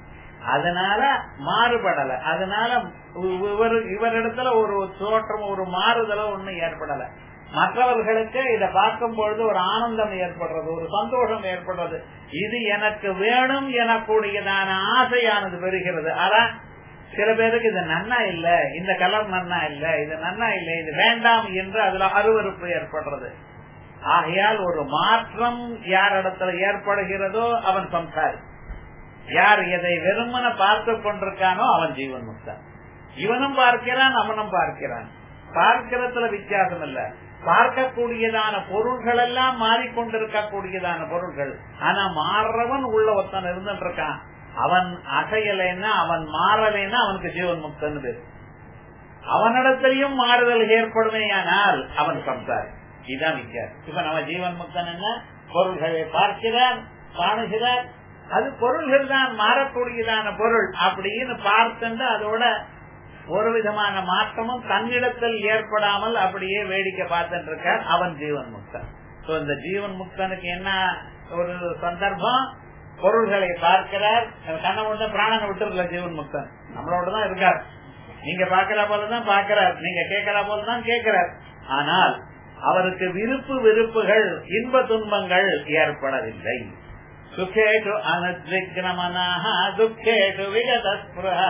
அதனால மாறுபடல அதனால இவர் இவரிடத்துல ஒரு தோற்றம் ஒரு மாறுதல ஒண்ணு ஏற்படல மற்றவர்களுக்கு இதை பார்க்கும் பொழுது ஒரு ஆனந்தம் ஏற்படுறது ஒரு சந்தோஷம் ஏற்படுறது இது எனக்கு வேணும் எனக்கூடியதான ஆசையானது பெறுகிறது ஆனா சில பேருக்கு இது நன்னா இல்ல இந்த கலர் நன்னா இல்ல இது நன்னா இல்ல இது வேண்டாம் என்று அதுல அருவறுப்பு ஏற்படுறது ஆகையால் ஒரு மாற்றம் யாரிடத்துல ஏற்படுகிறதோ அவன் சம்சாரி யார் எதை வெறுமன பார்த்து கொண்டிருக்கானோ அவன் ஜீவன் முக்தான் இவனும் பார்க்கிறான் அவனும் பார்க்கிறான் பார்க்கிறதுல வித்தியாசம் இல்ல பார்க்கக்கூடியதான பொருள்கள் எல்லாம் மாறிக்கொண்டிருக்கக்கூடியதான பொருள்கள் ஆனா மாறுறவன் உள்ள ஒருத்தன் இருந்துட்டு இருக்கான் அவன் அசையலைன்னா அவன் மாறலைன்னா அவனுக்கு ஜீவன் முக்தன் பேரு அவனிடத்திலையும் மாறுதல் ஏற்படுமேயானால் அவன் சம்சாரி இதுதான் வித்தியாசம் இப்ப நம்ம ஜீவன் முக்தன் என்ன பொருள்களை பார்க்கிறான் காணுகிறார் அது பொருள்கள் தான் மாறக்கூடியதான பொருள் அப்படின்னு பார்த்துட்டு அதோட ஒரு விதமான மாற்றமும் தன்னிடத்தில் ஏற்படாமல் அப்படியே வேடிக்கை பார்த்துட்டு இருக்கார் அவன் ஜீவன் முக்தன் இந்த ஜீவன் முக்தனுக்கு என்ன ஒரு சந்தர்ப்பம் பொருள்களை பார்க்கிறார் கண்ணை விட்டு பிராணனை விட்டுருக்கல ஜீவன் முக்தன் நம்மளோட தான் இருக்கார் நீங்க பாக்கிற போலதான் பாக்கிறார் நீங்க கேட்கிற போலதான் கேட்கிறார் ஆனால் அவருக்கு விருப்பு வெறுப்புகள் இன்ப துன்பங்கள் ஏற்படவில்லை சுகேஷு அனுத்விக்னமனாக துக்கேஷு விகதஸ்பிருஹ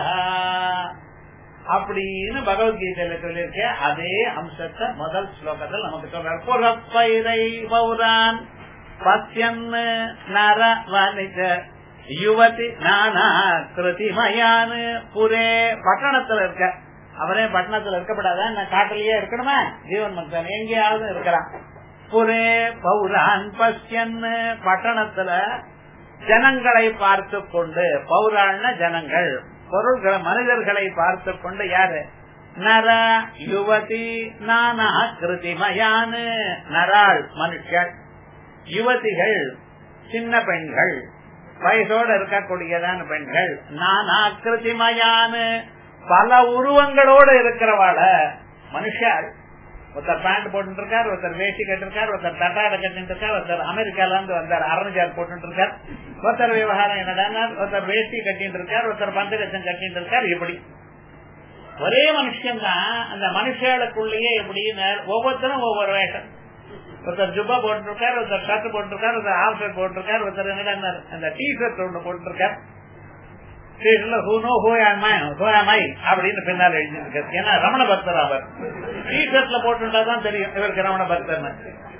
அப்படின்னு பகவத்கீதையில சொல்லியிருக்க அதே அம்சத்தை முதல் ஸ்லோகத்தில் நமக்கு சொல்றார் புறப்பயிரை பௌரான் பத்யன் நர வனிஜ யுவதி நானா கிருதிமயானு புரே பட்டணத்துல இருக்க அவரே பட்டணத்துல இருக்கப்படாத நான் காட்டிலேயே இருக்கணுமா ஜீவன் மக்தன் எங்கேயாவது இருக்கிறான் புரே பௌரான் பஷ்யன் பட்டணத்துல ஜனங்களை பார்த்து கொண்டு பௌரான ஜனங்கள் பொருள்களை மனிதர்களை பார்த்து கொண்டு யாரு நர யுவதி நானா கிருதிமயானு நராள் மனுஷன் யுவதிகள் சின்ன பெண்கள் வயசோடு இருக்கக்கூடியதான பெண்கள் நானா கிருதிமயானு பல உருவங்களோடு இருக்கிறவாள மனுஷாள் ஒருத்தர் பேண்ட் போட்டு இருக்கார் ஒருத்தர் வேட்டி கட்டிருக்கார் ஒருத்தர் தட்டாட கட்டிட்டு இருக்கார் ஒருத்தர் அமெரிக்கால இருந்து வந்தார் அரணிஜார் போட்டு இருக்கார் ஒருத்தர் விவகாரம் என்னடா ஒருத்தர் வேட்டி கட்டிட்டு இருக்கார் ஒருத்தர் பந்தகச்சம் கட்டிட்டு இருக்கார் இப்படி ஒரே மனுஷன் தான் அந்த மனுஷர்களுக்குள்ளேயே எப்படின்னு ஒவ்வொருத்தரும் ஒவ்வொரு வேஷம் ஒருத்தர் ஜுப்பா போட்டிருக்கார் ஒருத்தர் ஷர்ட் போட்டிருக்கார் ஒருத்தர் ஹாஃப் ஷர்ட் போட்டிருக்கார் ஒருத்தர் என்னடா அந்த டி ஷர்ட் ஒன்று போட்டிருக்கார் ஸ்டேஷன்ல ஹூனோ ஹோயாமை ஹோயாமை அப்படின்னு பின்னால் எழுதியிருக்காரு ஏன்னா ரமண பக்தர் அவர் டி ஷர்ட்ல போட்டுட்டா தான் தெரியும் இவருக்கு ரமண பக்தர்னு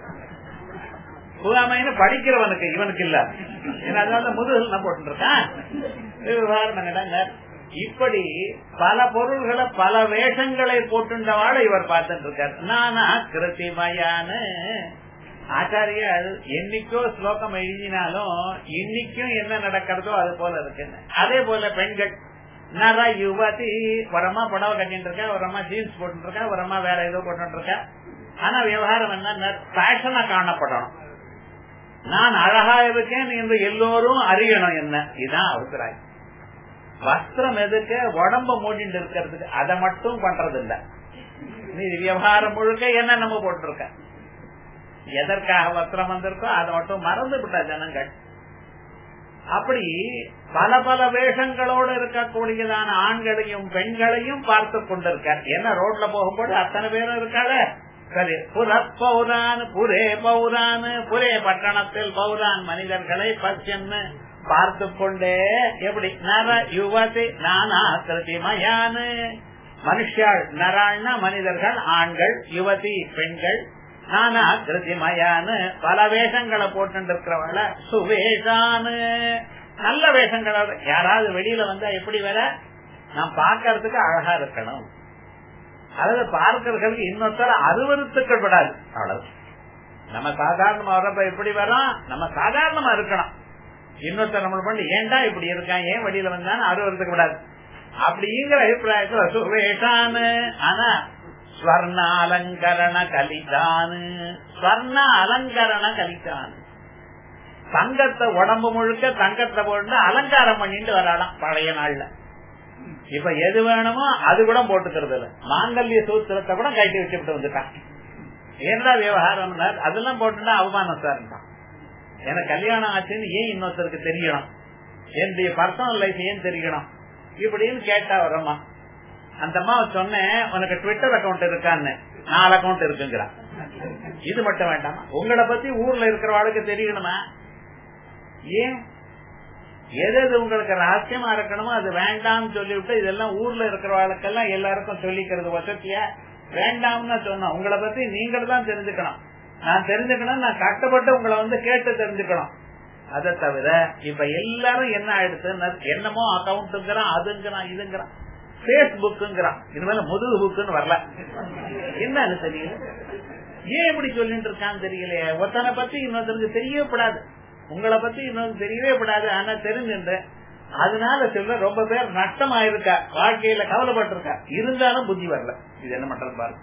ஹோயாமைன்னு படிக்கிறவனுக்கு இவனுக்கு இல்ல ஏன்னா அதனால முதுகல் போட்டு இருக்கான் விவகாரம் என்னடா இப்படி பல பொருள்களை பல வேஷங்களை போட்டுண்டவாட இவர் பார்த்துட்டு இருக்கார் நானா கிருத்திமயான்னு ஆச்சாரியர் என்னைக்கோ ஸ்லோகம் எழுதினாலும் இன்னைக்கும் என்ன நடக்கிறதோ அது போல இருக்கு அதே போல பெண்கள் நர யுவதி வரமா புடவை கட்டிட்டு இருக்கா வரமா ஜீன்ஸ் போட்டு இருக்கா வரமா வேற ஏதோ போட்டு இருக்கா ஆனா விவகாரம் என்ன ஃபேஷனா காணப்படணும் நான் அழகா இருக்கேன் என்று எல்லோரும் அறியணும் என்ன இதுதான் அபிப்பிராயம் வஸ்திரம் எதுக்கு உடம்ப மூடிட்டு இருக்கிறதுக்கு அதை மட்டும் பண்றது இல்ல நீ விவகாரம் முழுக்க என்ன நம்ம போட்டிருக்க எதற்காக வஸ்திரம் வந்திருக்கோ அதை மட்டும் மறந்து விட்ட ஜனங்கள் அப்படி பல பல வேஷங்களோடு இருக்கக்கூடியதான ஆண்களையும் பெண்களையும் பார்த்து கொண்டிருக்கார் என்ன ரோட்ல போகும்போது அத்தனை பேரும் இருக்காள சரி புற பௌரான் புரே பௌரான் புரே பட்டணத்தில் பௌரான் மனிதர்களை பச்சன்னு பார்த்து கொண்டே எப்படி நர யுவதி நானா திருதிமயானு மனுஷாள் நராள்னா மனிதர்கள் ஆண்கள் யுவதி பெண்கள் நானா திருதிமயானு பல வேஷங்களை போட்டு இருக்கிறவள சுவேஷானு நல்ல வேஷங்களோட யாராவது வெளியில வந்தா எப்படி வர நான் பாக்கிறதுக்கு அழகா இருக்கணும் அதாவது பார்க்கறதுக்கு இன்னொருத்தர அருவறுத்துக்கள் விடாது அவ்வளவு நம்ம சாதாரணமா வரப்ப எப்படி வரோம் நம்ம சாதாரணமா இருக்கணும் இன்னொருத்தர் நம்ம பண்ணி ஏன்டா இப்படி இருக்கான் ஏன் வெளியில வந்தான்னு அருவறுத்துக்க விடாது அப்படிங்கிற அபிப்பிராயத்துல சுவேஷானு ஆனா ஸ்வர்ண அலங்கரண கலிதானு ஸ்வர்ண அலங்கரண கலிதானு தங்கத்தை உடம்பு முழுக்க தங்கத்தை போட்டு அலங்காரம் பண்ணிட்டு வரலாம் பழைய நாள்ல இப்ப எது வேணுமோ அது கூட போட்டுக்கிறது இல்ல மாங்கல்ய சூத்திரத்தை கூட கட்டி வச்சுட்டு வந்துட்டான் ஏன்டா விவகாரம் அதெல்லாம் போட்டுனா அவமானம் சார் எனக்கு கல்யாணம் ஆச்சுன்னு ஏன் இன்னொருத்தருக்கு தெரியணும் என்னுடைய பர்சனல் லைஃப் ஏன் தெரியணும் இப்படின்னு கேட்டா வரமா அந்த அம்மா சொன்னேன் உனக்கு ட்விட்டர் அக்கௌண்ட் இருக்கான்னு நாலு அக்கௌண்ட் இருக்குங்கிறான் இது மட்டும் வேண்டாமா உங்களை பத்தி ஊர்ல இருக்கிறவாளுக்கு தெரியணுமா ஏன் எது எது உங்களுக்கு ரகசியமா இருக்கணுமோ அது வேண்டாம்னு சொல்லிவிட்டு இதெல்லாம் ஊர்ல இருக்கிறவாளுக்கெல்லாம் எல்லாருக்கும் சொல்லிக்கிறது வசதியா வேண்டாம்னு சொன்னோம் உங்களை பத்தி நீங்கள் தான் தெரிஞ்சுக்கணும் நான் தெரிஞ்சுக்கணும் நான் கஷ்டப்பட்டு உங்களை வந்து கேட்டு தெரிஞ்சுக்கணும் அதை தவிர இப்ப எல்லாரும் என்ன ஆயிடுச்சு என்னமோ அக்கௌண்ட்டுங்கிறான் அதுங்கிறான் இதுங்கிறான் பேஸ்புக்குங்கிறான் இனிமேல முதுகு புக்குன்னு வரல என்னன்னு தெரியல ஏன் இப்படி சொல்லிட்டு இருக்கான்னு தெரியலையே ஒருத்தனை பத்தி இன்னொருத்தருக்கு தெரியப்படாது உங்களை பத்தி இன்னொரு தெரியவே படாது ஆனா தெரிஞ்சுட்டு அதனால சொல்ல ரொம்ப பேர் நஷ்டமாயிருக்கா வாழ்க்கையில கவலைப்பட்டிருக்கா இருந்தாலும் புத்தி வரல இது என்ன பண்றது பாருங்க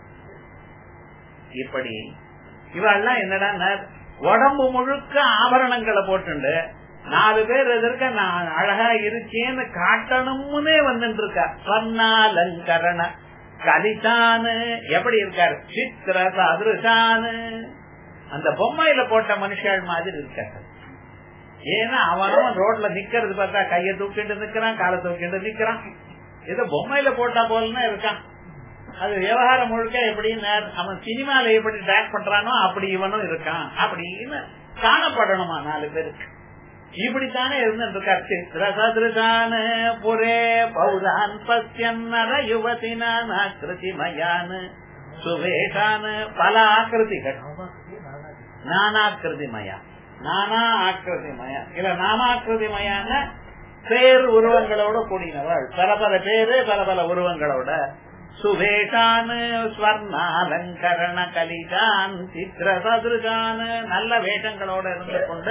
இப்படி இவெல்லாம் என்னடா உடம்பு முழுக்க ஆபரணங்களை போட்டுண்டு நாலு பேர் எதிர்க்க நான் அழகா இருக்கேன்னு காட்டணும்னே வந்துட்டு இருக்கா சொன்னாலங்கரண கலிதானு எப்படி இருக்காரு சித்திர சதுருஷானு அந்த பொம்மையில போட்ட மனுஷாள் மாதிரி இருக்காரு ஏன்னா அவனும் ரோட்ல நிக்கிறது பார்த்தா கைய தூக்கிட்டு நிக்கிறான் காலை தூக்கிட்டு நிக்கிறான் ஏதோ பொம்மையில போட்டா போலன்னா இருக்கான் அது விவகாரம் முழுக்க எப்படின்னு அவன் சினிமால எப்படி ட்ராக் பண்றானோ அப்படி இவனும் இருக்கான் அப்படின்னு காணப்படணுமா நாலு பேருக்கு இப்படித்தானே இருந்துருக்கார் சித்திரசதிருகான புரே பௌரான் பசியன்னர யுவதினான கிருதிமயான் சுவேஷான் பல ஆக்கிருதிகள் நானாக்கிருதிமயா நானா ஆக்கிருதிமயா இல்ல நாமாக்கிருதிமயான பேர் உருவங்களோட கூடினவள் பல பல பேரு பல பல உருவங்களோட சுவேஷான் ஸ்வர்ணாலங்கரண கலிதான் சித்திர சதுருகான் நல்ல வேஷங்களோட இருந்து கொண்டு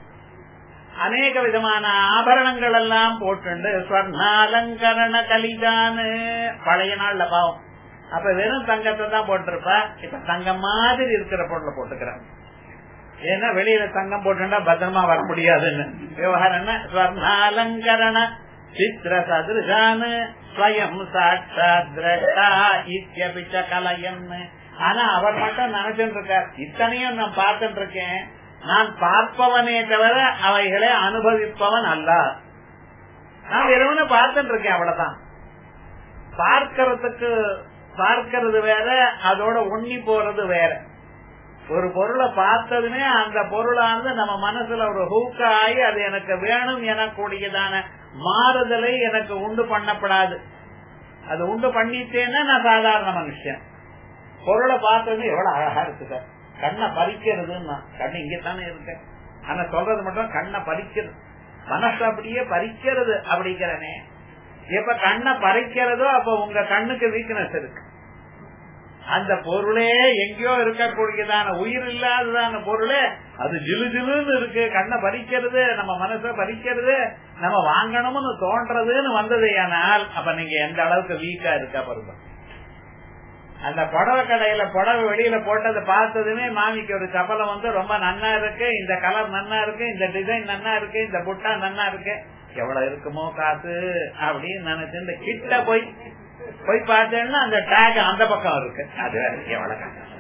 அநேக விதமான ஆபரணங்கள் எல்லாம் போட்டு ஸ்வர்ணாலங்கரண கலிதான் பழைய நாள்ல பாவம் அப்ப வெறும் தங்கத்தை தான் போட்டிருப்பா இப்ப தங்கம் மாதிரி இருக்கிற பொருளை போட்டுக்கிறான் ஏன்னா வெளியில தங்கம் போட்டுட்டா பத்திரமா வர முடியாதுன்னு விவகாரம் என்ன ஸ்வர்ணாலங்கரண சித்திர சதுருகான் ஸ்வயம் சாட்சாத் திரஷ்டா இத்தியபிச்ச கலையன் ஆனா அவர் மட்டும் நினைச்சுட்டு இருக்கார் இத்தனையும் நான் பார்த்துட்டு இருக்கேன் நான் பார்ப்பவனே தவிர அவைகளை அனுபவிப்பவன் அல்ல நான் வெறுமனே பார்த்துட்டு இருக்கேன் அவ்வளவுதான் பார்க்கறதுக்கு பார்க்கறது வேற அதோட ஒண்ணி போறது வேற ஒரு பொருளை பார்த்ததுமே அந்த பொருளானது நம்ம மனசுல ஒரு ஹூக்க ஆகி அது எனக்கு வேணும் எனக்கூடியதான மாறுதலை எனக்கு உண்டு பண்ணப்படாது அது உண்டு பண்ணிட்டேன்னா நான் சாதாரண மனுஷன் பொருளை பார்த்தது எவ்வளவு அழகா இருக்கு கண்ணை பறிக்கிறதுன்னா கண்ணு இங்கத்தானே இருக்கு ஆனா சொல்றது மட்டும் கண்ணை பறிக்கிறது மனசு அப்படியே பறிக்கிறது அப்படிங்கிறனே எப்ப கண்ணை பறிக்கிறதோ அப்ப உங்க கண்ணுக்கு வீக்னஸ் இருக்கு அந்த பொருளே எங்கேயோ இருக்கக்கூடியதான உயிர் இல்லாததான பொருளே அது ஜிலு ஜிலுன்னு இருக்கு கண்ணை பறிக்கிறது நம்ம மனச பறிக்கிறது நம்ம வாங்கணும்னு தோன்றதுன்னு வந்தது ஆனால் அப்ப நீங்க எந்த அளவுக்கு வீக்கா இருக்கா பாருங்க அந்த புடவை கடையில புடவை வெளியில போட்டதை பார்த்ததுமே மாமிக்கு ஒரு சபலம் வந்து ரொம்ப நன்னா இருக்கு இந்த கலர் நன்னா இருக்கு இந்த டிசைன் நன்னா இருக்கு இந்த புட்டா நன்னா இருக்கு எவ்வளவு இருக்குமோ காசு அப்படின்னு நினைச்சு இந்த கிட்ட போய் போய் பார்த்தேன்னா அந்த டேக் அந்த பக்கம் இருக்கு அது எவ்வளவு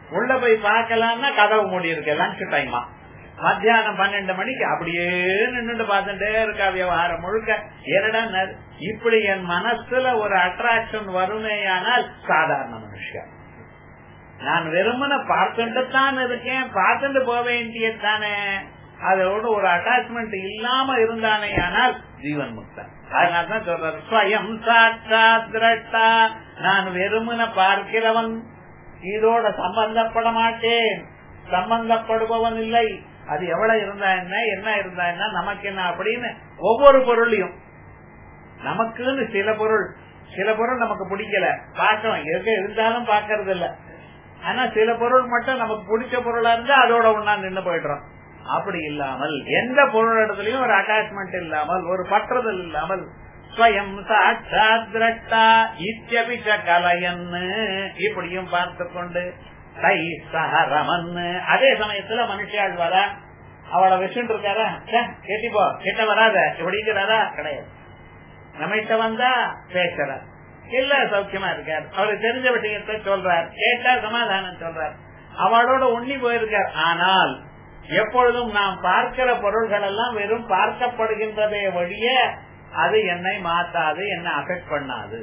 உள்ள போய் பார்க்கலாம்னா கதவு மூடி இருக்கு லஞ்ச் டைமா மத்தியானம் பன்னெண்டு மணிக்கு அப்படியே நின்றுட்டு பார்த்துட்டே இருக்கா விவகாரம் முழுக்க என்னடா இப்படி என் மனசுல ஒரு அட்ராக்ஷன் வருமேயானால் சாதாரண மனுஷன் நான் வெறுமனை பார்த்துட்டு தான் இருக்கேன் பார்த்துட்டு போக வேண்டியதானே அதோட ஒரு அட்டாச்மெண்ட் இல்லாம இருந்தானே ஆனால் ஜீவன் முக்தன் அதனால்தான் சொல்றாரு ஸ்வயம் சாட்சாத் திரட்டா நான் வெறுமனை பார்க்கிறவன் இதோட சம்பந்தப்பட மாட்டேன் சம்பந்தப்படுபவன் இல்லை அது எவ்வளவு இருந்தா என்ன என்ன இருந்தா என்ன நமக்கு என்ன அப்படின்னு ஒவ்வொரு பொருளையும் நமக்குன்னு சில பொருள் சில பொருள் நமக்கு பிடிக்கல பார்க்கணும் எங்க இருந்தாலும் பாக்கறது இல்ல ஆனா சில பொருள் மட்டும் நமக்கு பிடிச்ச பொருளா இருந்தா அதோட ஒன்னா நின்று போயிடுறோம் அப்படி இல்லாமல் எந்த பொருள் இடத்துலயும் ஒரு அட்டாச்மெண்ட் இல்லாமல் ஒரு பற்றுதல் இல்லாமல் ஸ்வயம் சாட்சாத் திரட்டா இத்தியபிச்ச கலையன்னு இப்படியும் பார்த்து கொண்டு தை சஹரமன் அதே சமயத்துல மனுஷியாள் வர அவளை வச்சுட்டு இருக்காரா கேட்டிப்போ கிட்ட வராத இப்படிங்கிறாரா கிடையாது நம்மகிட்ட வந்தா பேசுற இல்ல சௌக்கியமா இருக்கார் அவருக்கு தெரிஞ்ச விஷயத்தை சொல்றார் கேட்டா சமாதானம் சொல்றார் அவளோட உண்ணி போயிருக்கார் ஆனால் எப்பொழுதும் நாம் பார்க்கிற பொருள்கள் எல்லாம் வெறும் பார்க்கப்படுகின்றதே வழிய அது என்னை மாத்தாது என்னை அஃபெக்ட் பண்ணாது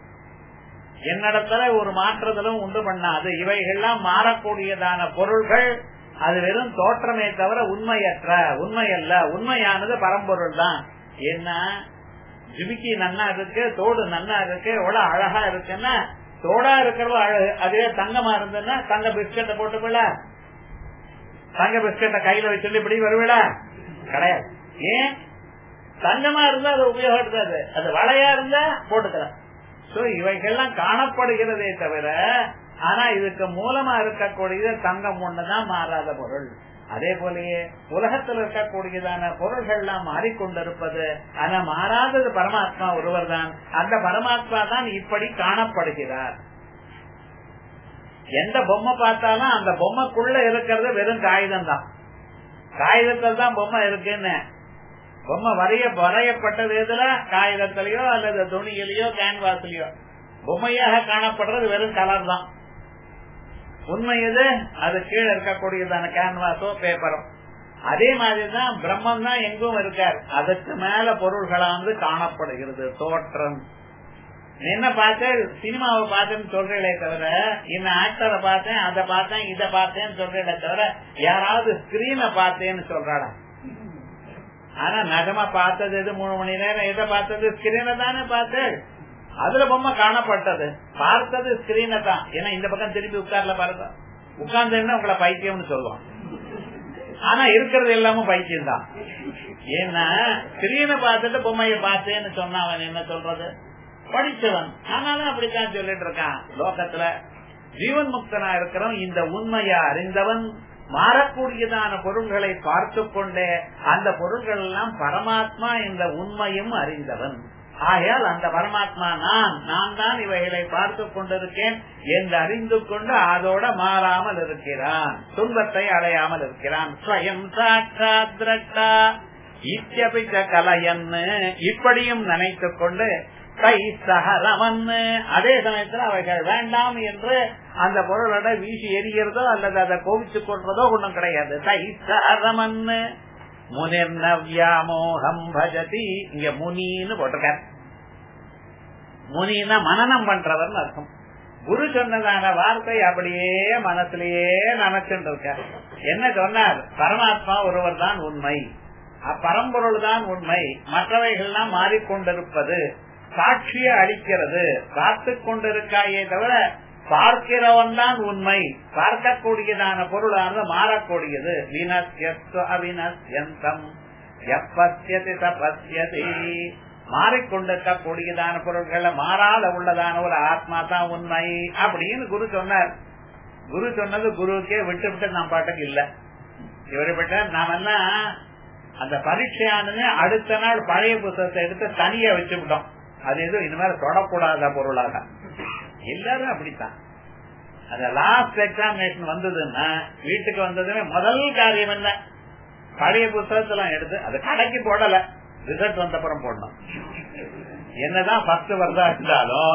என்னிடத்துல ஒரு மாற்றுதலும் உண்டு பண்ணாது இவைகள்லாம் மாறக்கூடியதான பொருள்கள் அது வெறும் தோற்றமே தவிர உண்மையற்ற உண்மையல்ல உண்மையானது பரம்பொருள் தான் என்ன ஜிமிக்கி நன்னா இருக்கு தோடு நன்னா இருக்கு எவ்வளவு அழகா இருக்குன்னா தோடா இருக்கிறவ அழகு அதுவே தங்கமா இருந்ததுன்னா தங்க பிஸ்கட்டை போட்டுக்கல தங்க பிஸ்கட்டை கையில வச்சுட்டு இப்படி வருவிடா கிடையாது ஏன் தங்கமா இருந்தா அது உபயோகம் இருக்காது அது வளையா இருந்தா போட்டுக்கலாம் சோ இவைகள்லாம் காணப்படுகிறதே தவிர ஆனா இதுக்கு மூலமா இருக்கக்கூடியது தங்கம் ஒண்ணுதான் மாறாத பொருள் அதே போலயே உலகத்தில் இருக்கக்கூடியதான பொருள்கள்லாம் மாறிக்கொண்டிருப்பது ஆனா மாறாதது பரமாத்மா ஒருவர் தான் அந்த பரமாத்மா தான் இப்படி காணப்படுகிறார் எந்த பொம்மை பார்த்தாலும் அந்த பொம்மைக்குள்ள இருக்கிறது வெறும் காகிதம் தான் காகிதத்தில் தான் பொம்மை இருக்குன்னு பொம்மை வரைய வரையப்பட்டது எதுல காகிதத்திலயோ அல்லது துணியிலயோ கேன்வாஸ்லயோ பொம்மையாக காணப்படுறது வெறும் கலர் தான் உண்மை எது அது கீழே இருக்கக்கூடியதான கேன்வாஸோ பேப்பரோ அதே மாதிரிதான் பிரம்மம் தான் எங்கும் இருக்கார் அதுக்கு மேல பொருள்களா வந்து காணப்படுகிறது தோற்றம் என்ன பார்த்தேன் சினிமாவை பார்த்தேன்னு சொல்றீங்களே தவிர இந்த ஆக்டரை பார்த்தேன் அதை பார்த்தேன் இதை பார்த்தேன்னு சொல்றீங்களே தவிர யாராவது ஸ்கிரீனை பார்த்தேன்னு சொல்றாடா ஆனா நகமா பார்த்தது எது மூணு மணி நேரம் எதை பார்த்தது ஸ்கிரீனை தானே பார்த்தேன் அதுல பொம்மை காணப்பட்டது பார்த்தது ஸ்கிரீனை தான் ஏன்னா இந்த பக்கம் திருப்பி உட்கார்ல பாருங்க உட்கார்ந்து உங்களை பைத்தியம்னு சொல்லுவான் ஆனா இருக்கிறது எல்லாமும் பைத்தியம் தான் ஏன்னா ஸ்கிரீனை பார்த்துட்டு பொம்மையை பார்த்தேன்னு சொன்னா அவன் என்ன சொல்றது படிச்சவன் ஆனாலும் அப்படித்தான் சொல்லிட்டு இருக்கான் லோகத்துல ஜீவன் முக்தனா இருக்கிறவன் இந்த உண்மையை அறிந்தவன் மாறக்கூடியதான பொருள்களை பார்த்து கொண்டே அந்த பொருள்கள் எல்லாம் பரமாத்மா இந்த உண்மையும் அறிந்தவன் ஆகையால் அந்த பரமாத்மா நான் நான் தான் இவைகளை பார்த்து கொண்டிருக்கேன் என்று அறிந்து கொண்டு அதோட மாறாமல் இருக்கிறான் துன்பத்தை அடையாமல் இருக்கிறான் ஸ்வயம் சாட்சாத்ரட்டா இத்தியபிச்ச கலையன்னு இப்படியும் நினைத்து கொண்டு கை சகரமன் அதே சமயத்தில் அவைகள் வேண்டாம் என்று அந்த பொருளோட வீசி எரியறதோ அல்லது அதை கோவிச்சுக் கொள்றதோ ஒண்ணும் கிடையாது தை சகரமன் முனிர்னவ்யாமோகம் பஜதி இங்க முனின்னு போட்டிருக்கார் முனின்னா மனநம் பண்றவர் அர்த்தம் குரு சொன்னதான வார்த்தை அப்படியே மனத்திலேயே நினைச்சுட்டு இருக்கார் என்ன சொன்னார் பரமாத்மா ஒருவர் தான் உண்மை அப்பரம்பொருள் தான் உண்மை மற்றவைகள்லாம் மாறிக்கொண்டிருப்பது சாட்சியை அளிக்கிறது பார்த்து கொண்டிருக்காயே தவிர பார்க்கிறவன் தான் உண்மை பார்க்கக்கூடியதான பொருளானது மாறக்கூடியது வினஸ்யஸ்து அவினஸ்யந்தம் எப்பத்தியதி தபத்தியதி மாறிக்கொண்டிருக்கக்கூடியதான பொருள்கள மாறாத உள்ளதான ஒரு ஆத்மா தான் உண்மை அப்படின்னு குரு சொன்னார் குரு சொன்னது குருவுக்கே விட்டு விட்டு நான் பாட்டுக்கு இல்ல இவரைப்பட்ட நாம என்ன அந்த பரீட்சையானது அடுத்த நாள் பழைய புத்தகத்தை எடுத்து தனியா வச்சுவிட்டோம் அது எதுவும் இனிமேல் தொடக்கூடாத பொருளாக எல்லாரும் அப்படித்தான் அந்த லாஸ்ட் எக்ஸாமினேஷன் வந்ததுன்னா வீட்டுக்கு வந்ததுமே முதல் காரியம் என்ன பழைய புத்தகத்தெல்லாம் எடுத்து அது கடைக்கு போடல ரிசல்ட் வந்தப்புறம் போடணும் என்னதான் ஃபர்ஸ்ட் வருதா இருந்தாலும்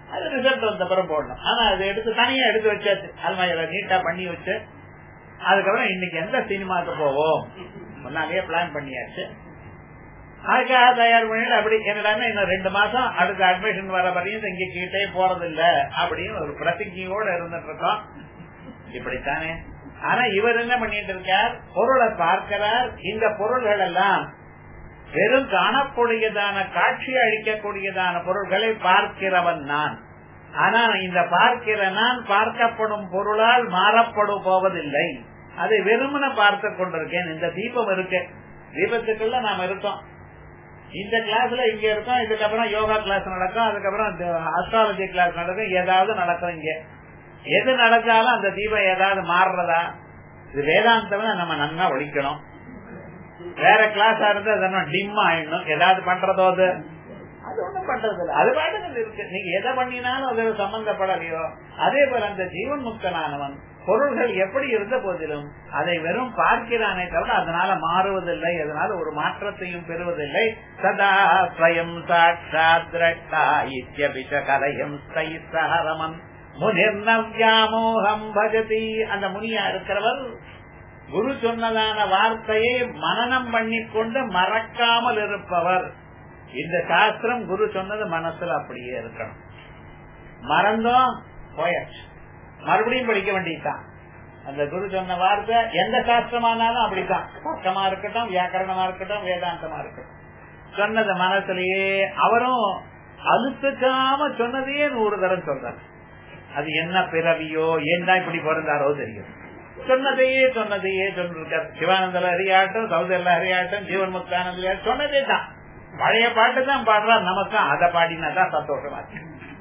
அது ரிசல்ட் வந்த அப்புறம் போடணும் ஆனா அதை எடுத்து தனியா எடுத்து வச்சாச்சு அல்மாரியில நீட்டா பண்ணி வச்சு அதுக்கப்புறம் இன்னைக்கு எந்த சினிமாக்கு போவோம் முன்னாலேயே பிளான் பண்ணியாச்சு அதுக்காக தயார் பண்ணிட்டு அப்படி என்னடா இன்னும் ரெண்டு மாசம் அடுத்த அட்மிஷன் வர வரையும் இங்க கிட்டே போறது இல்ல அப்படின்னு ஒரு பிரதிஜையோட இருந்துட்டு இருக்கோம் இப்படித்தானே ஆனா இவர் என்ன பண்ணிட்டு இருக்கார் பொருளை பார்க்கிறார் இந்த பொருள்கள் எல்லாம் வெறும் காணக்கூடியதான காட்சி அளிக்கக்கூடியதான பொருள்களை பார்க்கிறவன் நான் ஆனா இந்த பார்க்கிற நான் பார்க்கப்படும் பொருளால் மாறப்படும் போவதில்லை அதை வெறுமன பார்த்து கொண்டிருக்கேன் இந்த தீபம் இருக்கு தீபத்துக்குள்ள நாம இருக்கோம் இந்த கிளாஸ்ல இங்க இருக்கோம் இதுக்கப்புறம் யோகா கிளாஸ் நடக்கும் அதுக்கப்புறம் அஸ்ட்ராலஜி கிளாஸ் நடக்கும் ஏதாவது நடக்கும் இங்க எது நடந்தாலும் அந்த தீபம் ஏதாவது மாறுறதா இது வேதாந்தம் நம்ம நன்னா ஒழிக்கணும் வேற கிளாஸா இருந்தா அதெல்லாம் டிம் ஆயிடணும் ஏதாவது பண்றதோ அது அது ஒண்ணும் பண்றது இல்ல அது பாட்டுக்கு இருக்கு நீங்க எதை பண்ணினாலும் அது சம்பந்தப்படலையோ அதே போல அந்த ஜீவன் முக்தனானவன் பொருள்கள் எப்படி இருந்த போதிலும் அதை வெறும் பார்க்கிறானே தவிர அதனால மாறுவதில்லை அதனால ஒரு மாற்றத்தையும் பெறுவதில்லை சதா ஸ்வயம் சாட்சாத் திரட்டா இத்தியபிஷ கலயம் சஹரமன் முனிர்னவ்யாமோகம் பஜதி அந்த முனியா இருக்கிறவர் குரு சொன்னதான வார்த்தையை மனநம் பண்ணிக்கொண்டு மறக்காமல் இருப்பவர் இந்த சாஸ்திரம் குரு சொன்னது மனசுல அப்படியே இருக்கணும் மறந்தோம் போயாச்சு மறுபடியும் படிக்க வேண்டியதுதான் அந்த குரு சொன்ன வார்த்தை எந்த சாஸ்திரமானாலும் அப்படித்தான் பக்கமா இருக்கட்டும் வியாக்கரணமா இருக்கட்டும் வேதாந்தமா இருக்கட்டும் சொன்னது மனசுலயே அவரும் அழுத்துக்காம சொன்னதையே நூறு தரம் சொல்றாரு அது என்ன பிறவியோ ஏன் தான் இப்படி பிறந்தாரோ தெரியும் சொன்னதையே சொன்னதையே சொல்லிருக்கார் சிவானந்தல அறியாட்டும் சௌதரில அறியாட்டும் ஜீவன் முக்தானந்த சொன்னதே தான் பழைய பாட்டு தான் பாடுறார் நமக்கும் அதை பாடினாதான் சந்தோஷமா இருக்கு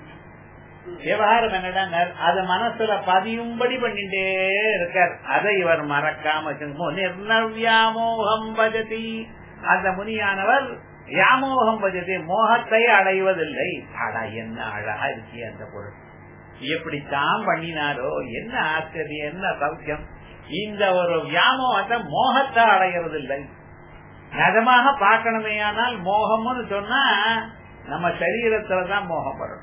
விவகாரம் என்னடா அது மனசுல பதியும்படி பண்ணிட்டே இருக்கார் அதை இவர் மறக்காம நிர்ணவியாமோகம் பஜதி அந்த முனியானவர் வியாமோகம் பஜதி மோகத்தை அடைவதில்லை அடா என்ன அழகா இருக்கே அந்த பொருள் எப்படித்தான் பண்ணினாரோ என்ன ஆச்சரியம் என்ன சௌக்கியம் இந்த ஒரு வியாமோகத்தை மோகத்தை அடைகிறது இல்லை நிஜமாக பார்க்கணுமே ஆனால் மோகம்னு சொன்னா நம்ம சரீரத்துலதான் மோகம் வரும்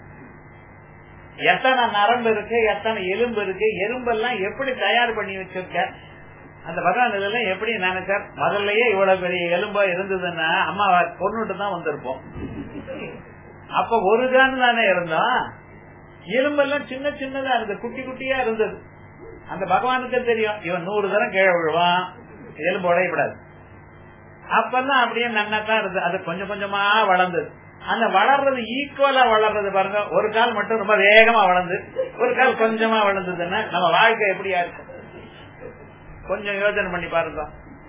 எத்தனை நரம்பு இருக்கு எத்தனை எலும்பு இருக்கு எலும்பெல்லாம் எப்படி தயார் பண்ணி வச்சிருக்க அந்த பகவான் இதெல்லாம் எப்படி நினைச்சார் முதல்லயே இவ்வளவு பெரிய எலும்பா இருந்ததுன்னா அம்மா பொண்ணுட்டு தான் வந்திருப்போம் அப்ப ஒரு கான் தானே இருந்தோம் எலும்பெல்லாம் சின்ன சின்னதா இருந்தது குட்டி குட்டியா இருந்தது அந்த பகவானுக்கு தெரியும் இவன் நூறு தரம் கீழே விழுவான் எலும்பு உடையப்படாது அப்பெல்லாம் அப்படியே நன்னதான் இருந்தது அது கொஞ்சம் கொஞ்சமா வளர்ந்தது அந்த வளர்றது ஈக்குவலா வளர்றது பாருங்க ஒரு கால் மட்டும் ரொம்ப வேகமா வளர்ந்து ஒரு கால் கொஞ்சமா வளர்ந்ததுன்னா நம்ம வாழ்க்கை எப்படியா இருக்கும் கொஞ்சம் யோசனை பண்ணி பாருங்க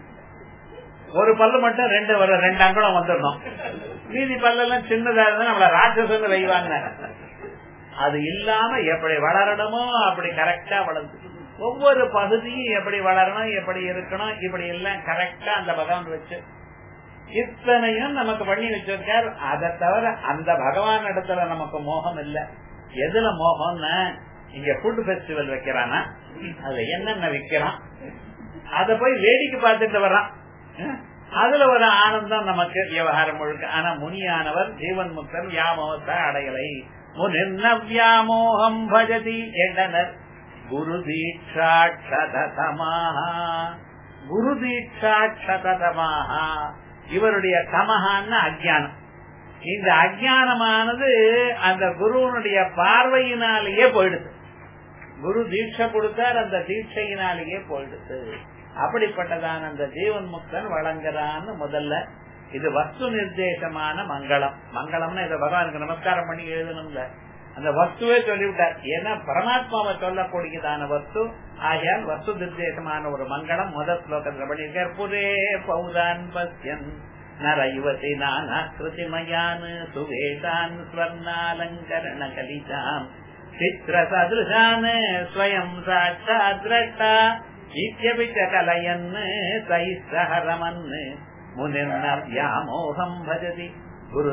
ஒரு பல்லு மட்டும் ரெண்டு வர ரெண்டு அங்குலம் வந்துடணும் மீதி பல்லெல்லாம் சின்னதா இருந்தா நம்மள ராட்சசங்க வைவாங்க அது இல்லாம எப்படி வளரணுமோ அப்படி கரெக்டா வளர்ந்து ஒவ்வொரு பகுதியும் எப்படி வளரணும் எப்படி இருக்கணும் இப்படி எல்லாம் கரெக்டா அந்த பகவான் வச்சு இத்தனையும் நமக்கு பண்ணி வச்சிருக்கார் அதை தவிர அந்த பகவான் இடத்துல நமக்கு மோகம் இல்ல எதுல மோகம்னா இங்க ஃபுட் பெஸ்டிவல் வைக்கிறானா அதுல என்னென்ன விக்கிறான் அத போய் வேடிக்கை பார்த்துட்டு வர்றான் அதுல ஒரு ஆனந்தம் நமக்கு விவகாரம் முழுக்க ஆனா முனியானவர் ஜீவன் முக்தன் வியாமோகத்தை அடையலை முனிர்னவ்யாமோகம் பஜதி என்றனர் குரு தீட்சாட்சதமாக குரு தீட்சாட்சதமாக இவருடைய தமகான்னு அஜானம் இந்த அஜானமானது அந்த குருவனுடைய பார்வையினாலேயே போயிடுது குரு தீட்சை கொடுத்தார் அந்த தீட்சையினாலேயே போயிடுது அப்படிப்பட்டதான அந்த ஜீவன் முக்தன் வழங்குறான்னு முதல்ல இது வஸ்து நிர்தேசமான மங்களம் மங்களம்னா இதை பகவானுக்கு நமஸ்காரம் பண்ணி எழுதணும்ல அந்த வஸ்துவே சொல்லிவிட்டார் ஏன்னா பரமாத்மாவை சொல்லக்கூடியதான வஸ்து ஆகையால் வஸ்து நிர்தேசமான ஒரு மங்களம் முதல் ஸ்லோகத்தில் பண்ணியிருக்கார் புரே பௌதான் பஸ்யன் நர யுவதி நானாக்கிருதிமயான் சுவேதான் ஸ்வர்ணாலங்கரண கலிதாம் சித்திர சதுருஷான் ஸ்வயம் சாட்சாத்ரட்டா இத்தியபிச்ச கலயன் சைஸ்ஸஹரமன் முனிர்ன வியாமோகம் பஜதி குரு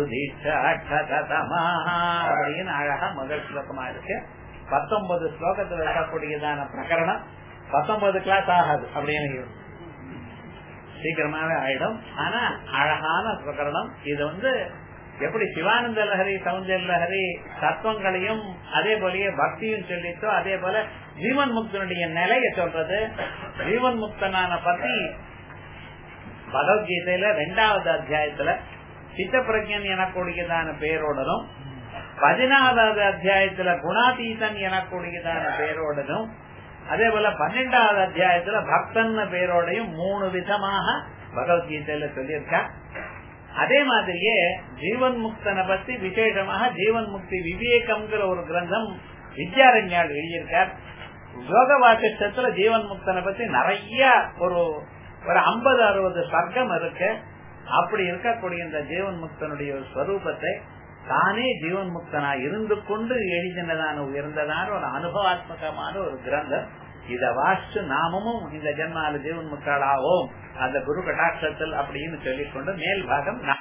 அப்படின்னு அழகா முதல் ஸ்லோகமா இருக்கு பத்தொன்பது ஸ்லோகத்தில் இருக்கக்கூடியதான பிரகரணம் பத்தொன்பது கிளாஸ் ஆகாது அப்படின்னு சீக்கிரமாவே ஆயிடும் ஆனா அழகான பிரகரணம் இது வந்து எப்படி சிவானந்த லஹரி சௌந்தர்ய லஹரி தத்துவங்களையும் அதே போலயே பக்தியும் சொல்லித்தோ அதே போல ஜீவன் முக்தனுடைய நிலைய சொல்றது ஜீவன் முக்தனான பத்தி பகவத்கீதையில ரெண்டாவது அத்தியாயத்துல சித்த பிரஜன் எனக்கூடியதான பெயரோடனும் பதினாறாவது அத்தியாயத்துல குணாதீதன் எனக்கூடியதான பெயரோடனும் அதே போல பன்னெண்டாவது அத்தியாயத்துல பக்தன் பெயரோடையும் மூணு விதமாக பகவத்கீதையில சொல்லியிருக்கா அதே மாதிரியே ஜீவன் முக்தனை பத்தி விசேஷமாக ஜீவன் முக்தி விவேகம்ங்கிற ஒரு கிரந்தம் வித்யாரண்யால் எழுதியிருக்கார் யோக வாக்கியத்துல ஜீவன் முக்தனை பத்தி நிறைய ஒரு ஒரு ஐம்பது அறுபது சர்க்கம் இருக்கு அப்படி இருக்கக்கூடிய இந்த ஜீவன் முக்தனுடைய ஸ்வரூபத்தை தானே ஜீவன் முக்தனா இருந்து கொண்டு எழுதினதான உயர்ந்ததான ஒரு அனுபவாத்மகமான ஒரு கிரந்தம் இத வாசிச்சு நாமமும் இந்த ஜென்மால ஜீவன் முக்தாளாவோம் அந்த குரு கட்டாட்சத்தில் அப்படின்னு சொல்லிக்கொண்டு மேல் பாகம்